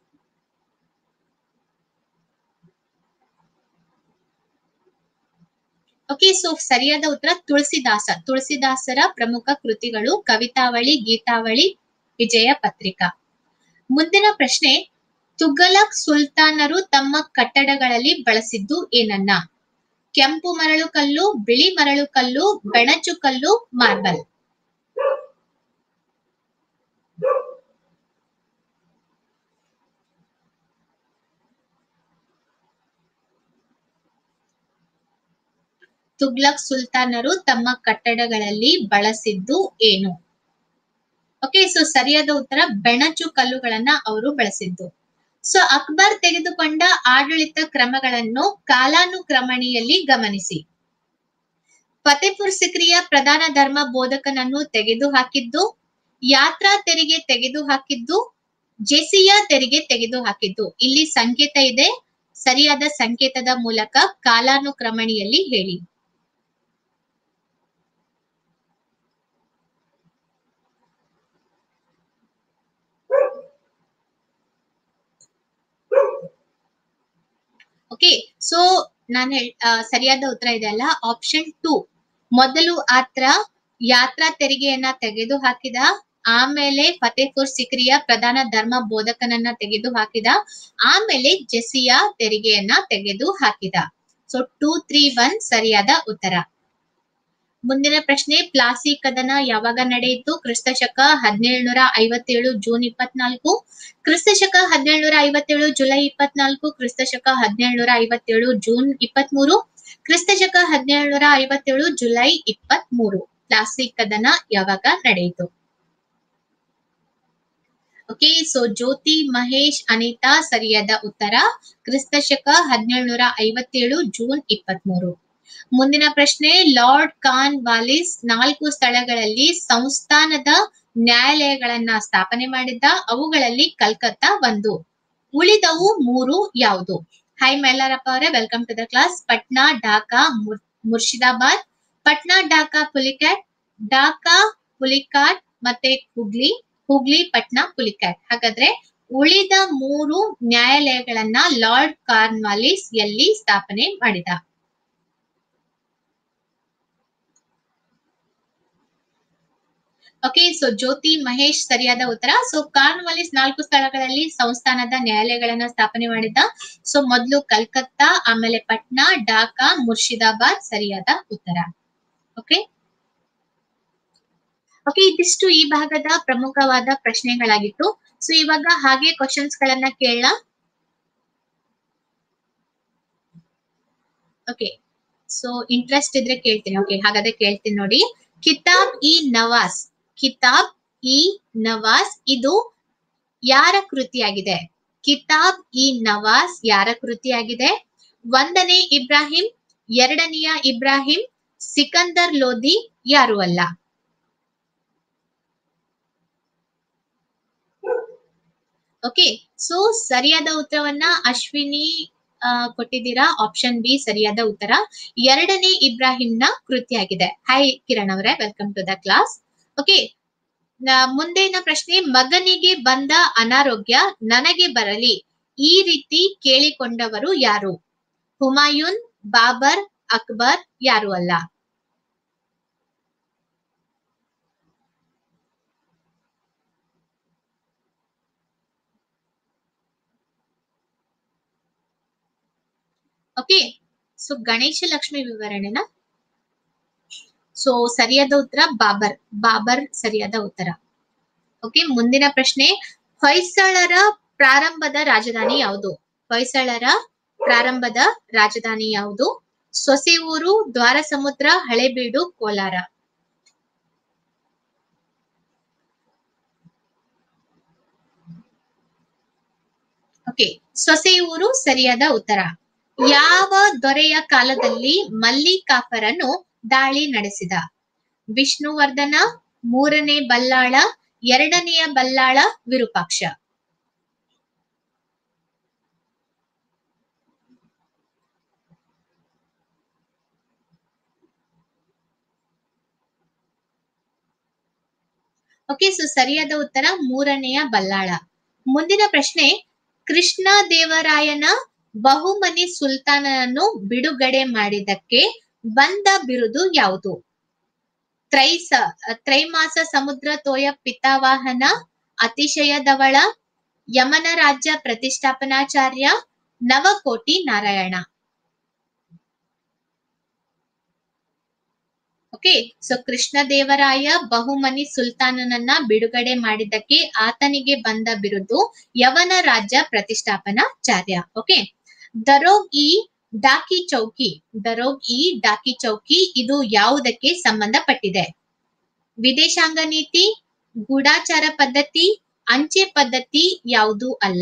ಓಕೆ ಸೊ ಸರಿಯಾದ ಉತ್ತರ ತುಳಸಿದಾಸ ತುಳಸಿದಾಸರ ಪ್ರಮುಖ ಕೃತಿಗಳು ಕವಿತಾವಳಿ ಗೀತಾವಳಿ ವಿಜಯ ಪತ್ರಿಕಾ ಮುಂದಿನ ಪ್ರಶ್ನೆ ತುಘಲಕ್ ಸುಲ್ತಾನರು ತಮ್ಮ ಕಟ್ಟಡಗಳಲ್ಲಿ ಬಳಸಿದ್ದು ಏನನ್ನ ಕೆಂಪು ಮರಳು ಕಲ್ಲು ಬಿಳಿ ಮರಳು ಕಲ್ಲು ಬೆಣಚು ಕಲ್ಲು ಮಾರ್ಬಲ್ ತುಗ್ಲಕ್ ಸುಲ್ತಾನರು ತಮ್ಮ ಕಟ್ಟಡಗಳಲ್ಲಿ ಬಳಸಿದ್ದು ಏನು ಓಕೆ ಸೊ ಸರಿಯಾದ ಉತ್ತರ ಬೆಣಚು ಕಲ್ಲುಗಳನ್ನ ಅವರು ಬಳಸಿದ್ದು ಸೊ ಅಕ್ಬರ್ ತೆಗೆದುಕೊಂಡ ಆಡಳಿತ ಕ್ರಮಗಳನ್ನು ಕಾಲಾನುಕ್ರಮಣಿಯಲ್ಲಿ ಗಮನಿಸಿ ಫತೇಪುರ್ ಸಿಕ್ರಿಯ ಪ್ರಧಾನ ಧರ್ಮ ಬೋಧಕನನ್ನು ತೆಗೆದು ಹಾಕಿದ್ದು ಯಾತ್ರಾ ತೆರಿಗೆ ತೆಗೆದು ಹಾಕಿದ್ದು ಜೆಸಿಯಾ ತೆರಿಗೆ ತೆಗೆದು ಹಾಕಿದ್ದು ಇಲ್ಲಿ ಸಂಕೇತ ಇದೆ ಸರಿಯಾದ ಸಂಕೇತದ ಮೂಲಕ ಕಾಲಾನುಕ್ರಮಣಿಯಲ್ಲಿ ಹೇಳಿ ಓಕೆ ಸೊ ನಾನು ಹೇಳ್ ಆ, ಸರಿಯಾದ ಉತ್ತರ ಇದೆ ಅಲ್ಲ ಆಪ್ಷನ್ ಟೂ ಮೊದಲು ಆತ್ರ ಯಾತ್ರಾ ತೆರಿಗೆಯನ್ನ ತೆಗೆದು ಹಾಕಿದ ಆಮೇಲೆ ಫತೇಪುರ್ ಸಿಕ್ರಿಯ ಪ್ರಧಾನ ಧರ್ಮ ಬೋಧಕನನ್ನ ತೆಗೆದು ಹಾಕಿದ ಆಮೇಲೆ ಜೆಸಿಯ ತೆರಿಗೆಯನ್ನ ತೆಗೆದು ಹಾಕಿದ ಸೊ ಟೂ ತ್ರೀ ಒನ್ ಸರಿಯಾದ ಉತ್ತರ ಮುಂದಿನ ಪ್ರಶ್ನೆ ಪ್ಲಾಸಿ ಕದನ ಯಾವಾಗ ನಡೆಯಿತು ಕ್ರಿಸ್ತ ಶಕ ಹದಿನೇಳುನೂರ ಐವತ್ತೇಳು ಜೂನ್ ಇಪ್ಪತ್ನಾಲ್ಕು ಕ್ರಿಸ್ತ ಶಕ ಹದಿನೇಳುನೂರ ಐವತ್ತೇಳು ಜುಲೈ ಇಪ್ಪತ್ನಾಲ್ಕು ಕ್ರಿಸ್ತ ಶಕ ಹದಿನೇಳುನೂರ ಐವತ್ತೇಳು ಜೂನ್ ಇಪ್ಪತ್ಮೂರು ಕ್ರಿಸ್ತ ಶಕ ಹದಿನೇಳುನೂರ ಐವತ್ತೇಳು ಜುಲೈ ಇಪ್ಪತ್ಮೂರು ಪ್ಲಾಸಿ ಕದನ ಯಾವಾಗ ನಡೆಯಿತು ಓಕೆ ಸೊ ಜ್ಯೋತಿ ಮಹೇಶ್ ಅನಿತಾ ಸರಿಯಾದ ಉತ್ತರ ಕ್ರಿಸ್ತ ಶಕ ಹದಿನೇಳುನೂರ ಐವತ್ತೇಳು ಜೂನ್ ಇಪ್ಪತ್ಮೂರು ಮುಂದಿನ ಪ್ರಶ್ನೆ ಲಾರ್ಡ್ ಕಾನ್ ವಾಲಿಸ್ ನಾಲ್ಕು ಸ್ಥಳಗಳಲ್ಲಿ ಸಂಸ್ಥಾನದ ನ್ಯಾಯಾಲಯಗಳನ್ನ ಸ್ಥಾಪನೆ ಮಾಡಿದ್ದ ಅವುಗಳಲ್ಲಿ ಕಲ್ಕತ್ತಾ ಒಂದು ಉಳಿದವು ಮೂರು ಯಾವುದು ಹೈ ಮೈಲಾರಪ್ಪ ಅವರೇ welcome to the class Patna Dhaka ಮುರ್- ಮುರ್ಷಿದಾಬಾದ್ ಪಟ್ನಾ ಢಾಕಾ ಪುಲಿಕ್ಯಾಟ್ ಢಾಕಾ ಪುಲಿಕಾಟ್ ಮತ್ತೆ ಹುಗ್ಲಿ ಹುಗ್ಲಿ ಪಟ್ನಾ ಪುಲಿಕ್ಯಾಟ್ ಹಾಗಾದ್ರೆ ಉಳಿದ ಮೂರು ನ್ಯಾಯಾಲಯಗಳನ್ನ ಲಾರ್ಡ್ ಕಾರ್ನ್ವಾಲಿಸ್ ಎಲ್ಲಿ ಸ್ಥಾಪನೆ ಮಾಡಿದ ಓಕೆ ಸೊ ಜ್ಯೋತಿ ಮಹೇಶ್ ಸರಿಯಾದ ಉತ್ತರ ಸೊ ಕಾರ್ನ್ವಾಲಿಸ್ ನಾಲ್ಕು ಸ್ಥಳಗಳಲ್ಲಿ ಸಂಸ್ಥಾನದ ನ್ಯಾಯಾಲಯಗಳನ್ನ ಸ್ಥಾಪನೆ ಮಾಡಿದ್ದ ಸೊ ಮೊದಲು ಕಲ್ಕತ್ತಾ ಆಮೇಲೆ ಪಟ್ನಾ ಢಾಕಾ ಮುರ್ಷಿದಾಬಾದ್ ಸರಿಯಾದ ಉತ್ತರ ಓಕೆ ಓಕೆ ಇದಿಷ್ಟು ಈ ಭಾಗದ ಪ್ರಮುಖವಾದ ಪ್ರಶ್ನೆಗಳಾಗಿತ್ತು ಸೊ ಇವಾಗ ಹಾಗೆ ಕ್ವಶನ್ಸ್ ಗಳನ್ನ ಕೇಳ ಓಕೆ ಸೊ ಇಂಟ್ರೆಸ್ಟ್ ಇದ್ರೆ ಕೇಳ್ತೀನಿ ಓಕೆ ಹಾಗಾದ್ರೆ ಕೇಳ್ತೀನಿ ನೋಡಿ ಕಿತಾಬ್ ಇ ನವಾಸ್ ಕಿತಾಬ್ ಇ ನವಾಸ್ ಇದು ಯಾರ ಕೃತಿಯಾಗಿದೆ ಕಿತಾಬ್ ಇ ನವಾಸ್ ಯಾರ ಕೃತಿಯಾಗಿದೆ ಒಂದನೇ ಇಬ್ರಾಹಿಂ ಎರಡನೆಯ ಇಬ್ರಾಹಿಂ ಸಿಕಂದರ್ ಲೋಧಿ ಯಾರು ಅಲ್ಲ ಓಕೆ ಸೊ ಸರಿಯಾದ ಉತ್ತರವನ್ನ ಅಶ್ವಿನಿ ಆ, ಕೊಟ್ಟಿದ್ದೀರಾ ಆಪ್ಷನ್ ಬಿ ಸರಿಯಾದ ಉತ್ತರ ಎರಡನೇ ಇಬ್ರಾಹಿಂನ ಕೃತಿಯಾಗಿದೆ ಹಾಯ್ ಕಿರಣ್ ಅವರೇ welcome to the class okay ಮುಂದಿನ ಪ್ರಶ್ನೆ ಮಗನಿಗೆ ಬಂದ ಅನಾರೋಗ್ಯ ನನಗೆ ಬರಲಿ ಈ ರೀತಿ ಕೇಳಿಕೊಂಡವರು ಯಾರು ಹುಮಾಯೂನ್ ಬಾಬರ್ ಅಕ್ಬರ್ ಯಾರು ಅಲ್ಲ ಓಕೆ ಸೊ ಗಣೇಶ ಲಕ್ಷ್ಮಿ ವಿವರಣೆನ ಸೊ ಸರಿಯಾದ ಉತ್ತರ ಬಾಬರ್ ಬಾಬರ್ ಸರಿಯಾದ ಉತ್ತರ ಓಕೆ ಮುಂದಿನ ಪ್ರಶ್ನೆ ಹೊಯ್ಸಳರ ಪ್ರಾರಂಭದ ರಾಜಧಾನಿ ಯಾವುದು ಹೊಯ್ಸಳರ ಪ್ರಾರಂಭದ ರಾಜಧಾನಿ ಯಾವುದು ಸೊಸೆಯೂರು ದ್ವಾರಸಮುದ್ರ ಹಳೆಬೀಡು ಕೋಲಾರ ಓಕೆ ಸೊಸೆಯೂರು ಸರಿಯಾದ ಉತ್ತರ ಯಾವ ದೊರೆಯ ಕಾಲದಲ್ಲಿ ಮಲ್ಲಿಕಾಫರನ್ನು ದಾಳಿ ನಡೆಸಿದ ವಿಷ್ಣುವರ್ಧನ ಮೂರನೇ ಬಲ್ಲಾಳ ಎರಡನೆಯ ಬಲ್ಲಾಳ ವಿರೂಪಾಕ್ಷ ಓಕೆ ಸೊ ಸರಿಯಾದ ಉತ್ತರ ಮೂರನೆಯ ಬಲ್ಲಾಳ ಮುಂದಿನ ಪ್ರಶ್ನೆ ಕೃಷ್ಣ ದೇವರಾಯನ ಬಹುಮನಿ ಸುಲ್ತಾನನನ್ನು ಬಿಡುಗಡೆ ಮಾಡಿದ್ದಕ್ಕೆ ಬಂದ ಬಿರುದು ಯಾವುದು ತ್ರೈಸ ತ್ರೈಮಾಸ ಸಮುದ್ರ ತೋಯ ಪಿತಾವಾಹನ ಅತಿಶಯದವಳ ಯಮನ ರಾಜ್ಯ ಪ್ರತಿಷ್ಠಾಪನಾಚಾರ್ಯ ನವಕೋಟಿ ನಾರಾಯಣ ಓಕೆ ಸೊ ಕೃಷ್ಣದೇವರಾಯ ಬಹುಮನಿ ಸುಲ್ತಾನನನ್ನ ಬಿಡುಗಡೆ ಮಾಡಿದ್ದಕ್ಕೆ ಆತನಿಗೆ ಬಂದ ಬಿರುದು ಯವನ ರಾಜ್ಯ ಪ್ರತಿಷ್ಠಾಪನಾಚಾರ್ಯ ಓಕೆ ದರೋಗ್ ಇ ಡಾಕಿ ಚೌಕಿ ದರೋಗ್ ಇ ಡಾಕಿ ಚೌಕಿ ಇದು ಯಾವುದಕ್ಕೆ ಸಂಬಂಧಪಟ್ಟಿದೆ ವಿದೇಶಾಂಗ ನೀತಿ ಗೂಢಾಚಾರ ಪದ್ಧತಿ ಅಂಚೆ ಪದ್ಧತಿ ಯಾವುದು ಅಲ್ಲ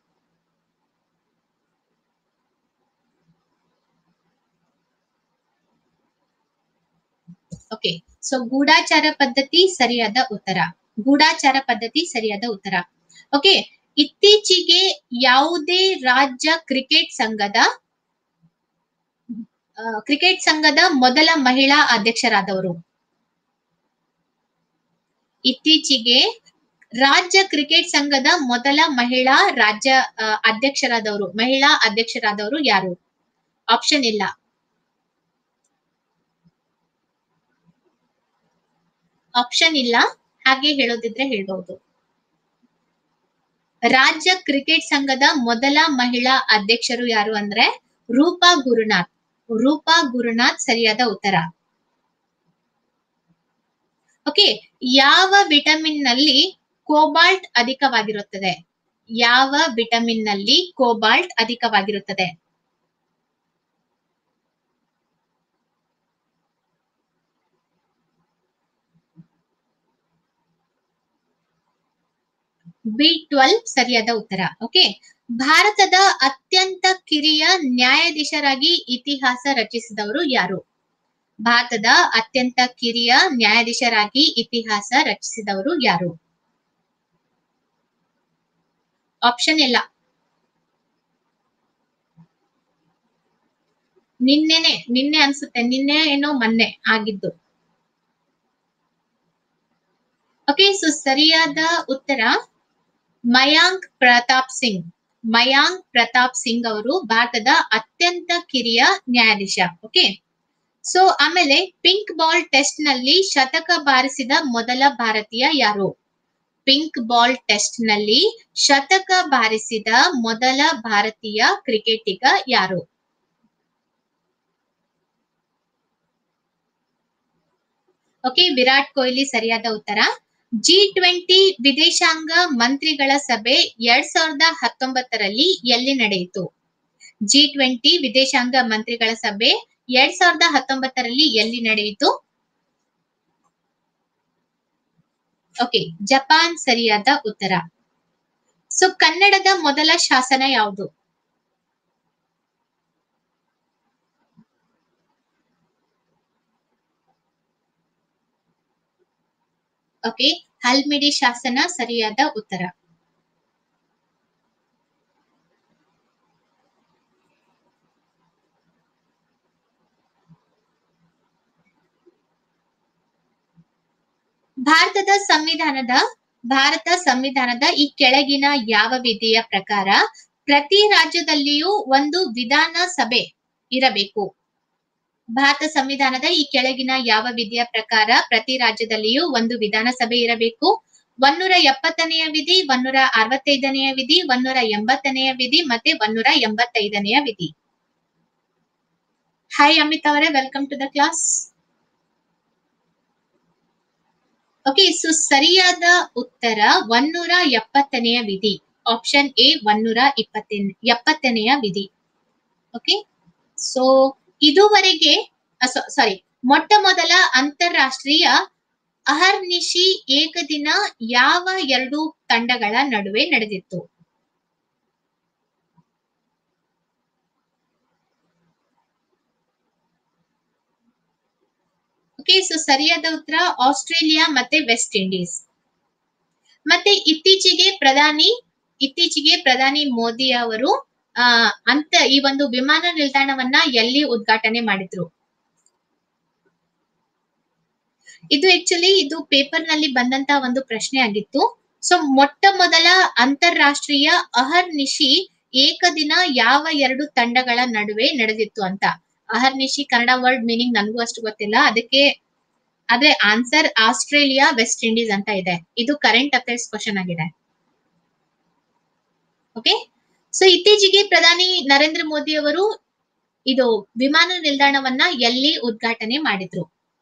ಓಕೆ ಸೊ ಗೂಢಾಚಾರ ಪದ್ಧತಿ ಸರಿಯಾದ ಉತ್ತರ ಗೂಢಾಚಾರ ಪದ್ಧತಿ ಸರಿಯಾದ ಉತ್ತರ ಓಕೆ ಇತ್ತೀಚೆಗೆ ಯಾವುದೇ ರಾಜ್ಯ ಕ್ರಿಕೆಟ್ ಸಂಘದ ಆ, ಕ್ರಿಕೆಟ್ ಸಂಘದ ಮೊದಲ ಮಹಿಳಾ ಅಧ್ಯಕ್ಷರಾದವರು ಇತ್ತೀಚೆಗೆ ರಾಜ್ಯ ಕ್ರಿಕೆಟ್ ಸಂಘದ ಮೊದಲ ಮಹಿಳಾ ರಾಜ್ಯ ಆ, ಅಧ್ಯಕ್ಷರಾದವರು ಮಹಿಳಾ ಅಧ್ಯಕ್ಷರಾದವರು ಯಾರು ಆಪ್ಷನ್ ಇಲ್ಲ ಆಪ್ಷನ್ ಇಲ್ಲ ಹಾಗೆ ಹೇಳೋದಿದ್ರೆ ಹೇಳ್ಬಹುದು ರಾಜ್ಯ ಕ್ರಿಕೆಟ್ ಸಂಘದ ಮೊದಲ ಮಹಿಳಾ ಅಧ್ಯಕ್ಷರು ಯಾರು ಅಂದ್ರೆ ರೂಪಾ ಗುರುನಾಥ್ ರೂಪಾ ಗುರುನಾಥ್ ಸರಿಯಾದ ಉತ್ತರ ಓಕೆ ಯಾವ ವಿಟಮಿನ್ ನಲ್ಲಿ ಕೋಬಾಲ್ಟ್ ಅಧಿಕವಾಗಿರುತ್ತದೆ ಯಾವ ವಿಟಮಿನ್ ನಲ್ಲಿ ಕೋಬಾಲ್ಟ್ ಅಧಿಕವಾಗಿರುತ್ತದೆ ಬಿ ಟ್ವೆಲ್ವ್ ಸರಿಯಾದ ಉತ್ತರ ಓಕೆ ಭಾರತದ ಅತ್ಯಂತ ಕಿರಿಯ ನ್ಯಾಯಾಧೀಶರಾಗಿ ಇತಿಹಾಸ ರಚಿಸಿದವರು ಯಾರು ಭಾರತದ ಅತ್ಯಂತ ಕಿರಿಯ ನ್ಯಾಯಾಧೀಶರಾಗಿ ಇತಿಹಾಸ ರಚಿಸಿದವರು ಯಾರು ಆಪ್ಷನ್ ಇಲ್ಲ ನಿನ್ನೆನೆ ನಿನ್ನೆ ಅನ್ಸುತ್ತೆ ನಿನ್ನೆ ಏನೋ ಮೊನ್ನೆ ಆಗಿದ್ದು ಓಕೆ ಸೊ ಸರಿಯಾದ ಉತ್ತರ ಮಯಾಂಕ್ ಪ್ರತಾಪ್ ಸಿಂಗ್ ಮಯಾಂಕ್ ಪ್ರತಾಪ್ ಸಿಂಗ್ ಅವರು ಭಾರತದ ಅತ್ಯಂತ ಕಿರಿಯ ನ್ಯಾಯಾಧೀಶ ಓಕೆ ಸೊ ಆಮೇಲೆ ಪಿಂಕ್ ಬಾಲ್ ಟೆಸ್ಟ್ ನಲ್ಲಿ ಶತಕ ಬಾರಿಸಿದ ಮೊದಲ ಭಾರತೀಯ ಯಾರು ಪಿಂಕ್ ಬಾಲ್ ಟೆಸ್ಟ್ ನಲ್ಲಿ ಶತಕ ಬಾರಿಸಿದ ಮೊದಲ ಭಾರತೀಯ ಕ್ರಿಕೆಟಿಗ ಯಾರು ಓಕೆ ವಿರಾಟ್ ಕೊಹ್ಲಿ ಸರಿಯಾದ ಉತ್ತರ ಜಿ ಟ್ವೆಂಟಿ ವಿದೇಶಾಂಗ ಮಂತ್ರಿಗಳ ಸಭೆ ಎರಡ್ ಸಾವಿರದ ಹತ್ತೊಂಬತ್ತರಲ್ಲಿ ಎಲ್ಲಿ ನಡೆಯಿತು ಜಿ ಟ್ವೆಂಟಿ ವಿದೇಶಾಂಗ ಮಂತ್ರಿಗಳ ಸಭೆ ಎರಡ್ ಸಾವಿರದ ಹತ್ತೊಂಬತ್ತರಲ್ಲಿ ಎಲ್ಲಿ ನಡೆಯಿತು ಓಕೆ ಜಪಾನ್ ಸರಿಯಾದ ಉತ್ತರ ಸೊ ಕನ್ನಡದ ಮೊದಲ ಶಾಸನ ಯಾವುದು ಓಕೆ ಹಲ್ಮಿಡಿ ಶಾಸನ ಸರಿಯಾದ ಉತ್ತರ ಭಾರತದ ಸಂವಿಧಾನದ ಭಾರತ ಸಂವಿಧಾನದ ಈ ಕೆಳಗಿನ ಯಾವ ವಿಧಿಯ ಪ್ರಕಾರ ಪ್ರತಿ ರಾಜ್ಯದಲ್ಲಿಯೂ ಒಂದು ವಿಧಾನ ಸಭೆ ಇರಬೇಕು ಭಾರತ ಸಂವಿಧಾನದ ಈ ಕೆಳಗಿನ ಯಾವ ವಿಧಿಯ ಪ್ರಕಾರ ಪ್ರತಿ ರಾಜ್ಯದಲ್ಲಿಯೂ ಒಂದು ವಿಧಾನಸಭೆ ಇರಬೇಕು ಒನ್ನೂರ ಎಪ್ಪತ್ತನೆಯ ವಿಧಿ ಒನ್ನೂರ ಅರವತ್ತೈದನೆಯ ವಿಧಿ ಒನ್ನೂರ ಎಂಬತ್ತನೆಯ ವಿಧಿ ಮತ್ತೆ ಒನ್ನೂರ ಎಂಬತ್ತೈದನೆಯ ವಿಧಿ ಹಾಯ್ ಅಮಿತ್ ಅವರೇ welcome to the class okay so ಸರಿಯಾದ ಉತ್ತರ ಒನ್ನೂರ ಎಪ್ಪತ್ತನೆಯ ವಿಧಿ ಆಪ್ಷನ್ ಎ ಒನ್ನೂರ ಇಪ್ಪತ್ತ ಎಪ್ಪತ್ತನೆಯ ವಿಧಿ ಓಕೆ ಸೊ ಇದುವರೆಗೆ ಸಾರಿ ಮೊಟ್ಟ ಮೊದಲ ಅಂತಾರಾಷ್ಟ್ರೀಯ ಅಹರ್ನಿಶಿ ಏಕದಿನ ಯಾವ ಎರಡು ತಂಡಗಳ ನಡುವೆ ನಡೆದಿತ್ತು ಓಕೆ ಸೊ ಸರಿಯಾದ ಉತ್ತರ ಆಸ್ಟ್ರೇಲಿಯಾ ಮತ್ತೆ ವೆಸ್ಟ್ ಇಂಡೀಸ್ ಮತ್ತೆ ಇತ್ತೀಚೆಗೆ ಪ್ರಧಾನಿ ಇತ್ತೀಚೆಗೆ ಪ್ರಧಾನಿ ಮೋದಿ ಅವರು ಆ ಅಂತ ಈ ಒಂದು ವಿಮಾನ ನಿಲ್ದಾಣವನ್ನ ಎಲ್ಲಿ ಉದ್ಘಾಟನೆ ಮಾಡಿದ್ರು ಇದು ಆಕ್ಚುಲಿ ಇದು ಪೇಪರ್ ನಲ್ಲಿ ಬಂದಂತ ಒಂದು ಪ್ರಶ್ನೆ ಆಗಿತ್ತು ಸೊ ಮೊಟ್ಟ ಮೊದಲ ಅಂತಾರಾಷ್ಟ್ರೀಯ ಅಹರ್ನಿಶಿ ಏಕದಿನ ಯಾವ ಎರಡು ತಂಡಗಳ ನಡುವೆ ನಡೆದಿತ್ತು ಅಂತ ಅಹರ್ನಿಶಿ ಕನ್ನಡ ವರ್ಡ್ ಮೀನಿಂಗ್ ನನಗೂ ಅಷ್ಟು ಗೊತ್ತಿಲ್ಲ ಅದಕ್ಕೆ ಆದ್ರೆ ಆನ್ಸರ್ ಆಸ್ಟ್ರೇಲಿಯಾ ವೆಸ್ಟ್ ಇಂಡೀಸ್ ಅಂತ ಇದೆ ಇದು ಕರೆಂಟ್ ಅಫೇರ್ಸ್ ಕ್ವಶನ್ ಆಗಿದೆ ಓಕೆ ಸೊ ಇತ್ತೀಚೆಗೆ ಪ್ರಧಾನಿ ನರೇಂದ್ರ ಮೋದಿ ಅವರು ಇದು ವಿಮಾನ ನಿಲ್ದಾಣವನ್ನ ಎಲ್ಲಿ ಉದ್ಘಾಟನೆ ಮಾಡಿದ್ರು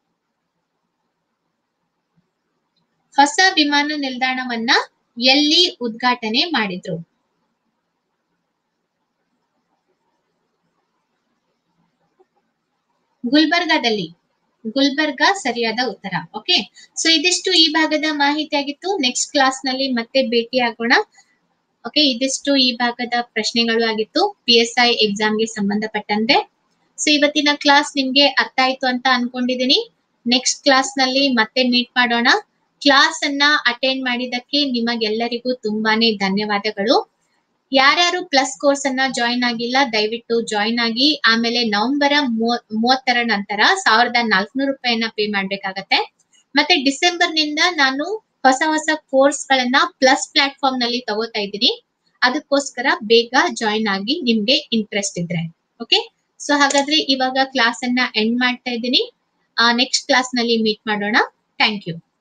ಹೊಸ ವಿಮಾನ ನಿಲ್ದಾಣವನ್ನ ಎಲ್ಲಿ ಉದ್ಘಾಟನೆ ಮಾಡಿದ್ರು ಗುಲ್ಬರ್ಗಾದಲ್ಲಿ ಗುಲ್ಬರ್ಗಾ ಸರಿಯಾದ ಉತ್ತರ ಓಕೆ ಸೊ ಇದಿಷ್ಟು ಈ ಭಾಗದ ಮಾಹಿತಿ ಆಗಿತ್ತು ನೆಕ್ಸ್ಟ್ ಕ್ಲಾಸ್ ನಲ್ಲಿ ಮತ್ತೆ ಭೇಟಿ ಆಗೋಣ ಓಕೆ ಇದಿಷ್ಟು ಈ ಭಾಗದ ಪ್ರಶ್ನೆಗಳು ಆಗಿತ್ತು ಪಿ ಎಸ್ ಐ ಎಕ್ಸಾಮ್ಗೆ ಸಂಬಂಧಪಟ್ಟಂತೆ ಸೊ ಇವತ್ತಿನ ಕ್ಲಾಸ್ ನಿಮ್ಗೆ ಅರ್ಥ ಆಯ್ತು ಅಂತ ಅನ್ಕೊಂಡಿದೀನಿ ನೆಕ್ಸ್ಟ್ ಕ್ಲಾಸ್ ನಲ್ಲಿ ಮತ್ತೆ ಮೀಟ್ ಮಾಡೋಣ ಕ್ಲಾಸ್ ಅನ್ನ ಅಟೆಂಡ್ ಮಾಡಿದಕ್ಕೆ ನಿಮಗೆಲ್ಲರಿಗೂ ತುಂಬಾನೇ ಧನ್ಯವಾದಗಳು ಯಾರ್ಯಾರು ಪ್ಲಸ್ ಕೋರ್ಸ್ ಅನ್ನ ಜಾಯಿನ್ ಆಗಿಲ್ಲ ದಯವಿಟ್ಟು ಜಾಯಿನ್ ಆಗಿ ಆಮೇಲೆ ನವೆಂಬರ್ ಮೂವತ್ತರ ನಂತರ ಸಾವಿರದ ನಾಲ್ಕುನೂರು ರೂಪಾಯಿಯನ್ನ ಪೇ ಮಾಡ್ಬೇಕಾಗತ್ತೆ ಮತ್ತೆ ಡಿಸೆಂಬರ್ ನಿಂದ ನಾನು ಹೊಸ ಹೊಸ ಕೋರ್ಸ್ ಗಳನ್ನ ಪ್ಲಸ್ ಪ್ಲಾಟ್ಫಾರ್ಮ್ ನಲ್ಲಿ ತಗೋತಾ ಇದ್ದೀನಿ ಅದಕ್ಕೋಸ್ಕರ ಬೇಗ ಜಾಯಿನ್ ಆಗಿ ನಿಮ್ಗೆ ಇಂಟ್ರೆಸ್ಟ್ ಇದ್ರೆ ಓಕೆ ಸೊ ಹಾಗಾದ್ರೆ ಇವಾಗ ಕ್ಲಾಸ್ ಅನ್ನ ಎಂಡ್ ಮಾಡ್ತಾ ಇದ್ದೀನಿ ನೆಕ್ಸ್ಟ್ ಕ್ಲಾಸ್ ನಲ್ಲಿ ಮೀಟ್ ಮಾಡೋಣ ಥ್ಯಾಂಕ್ ಯು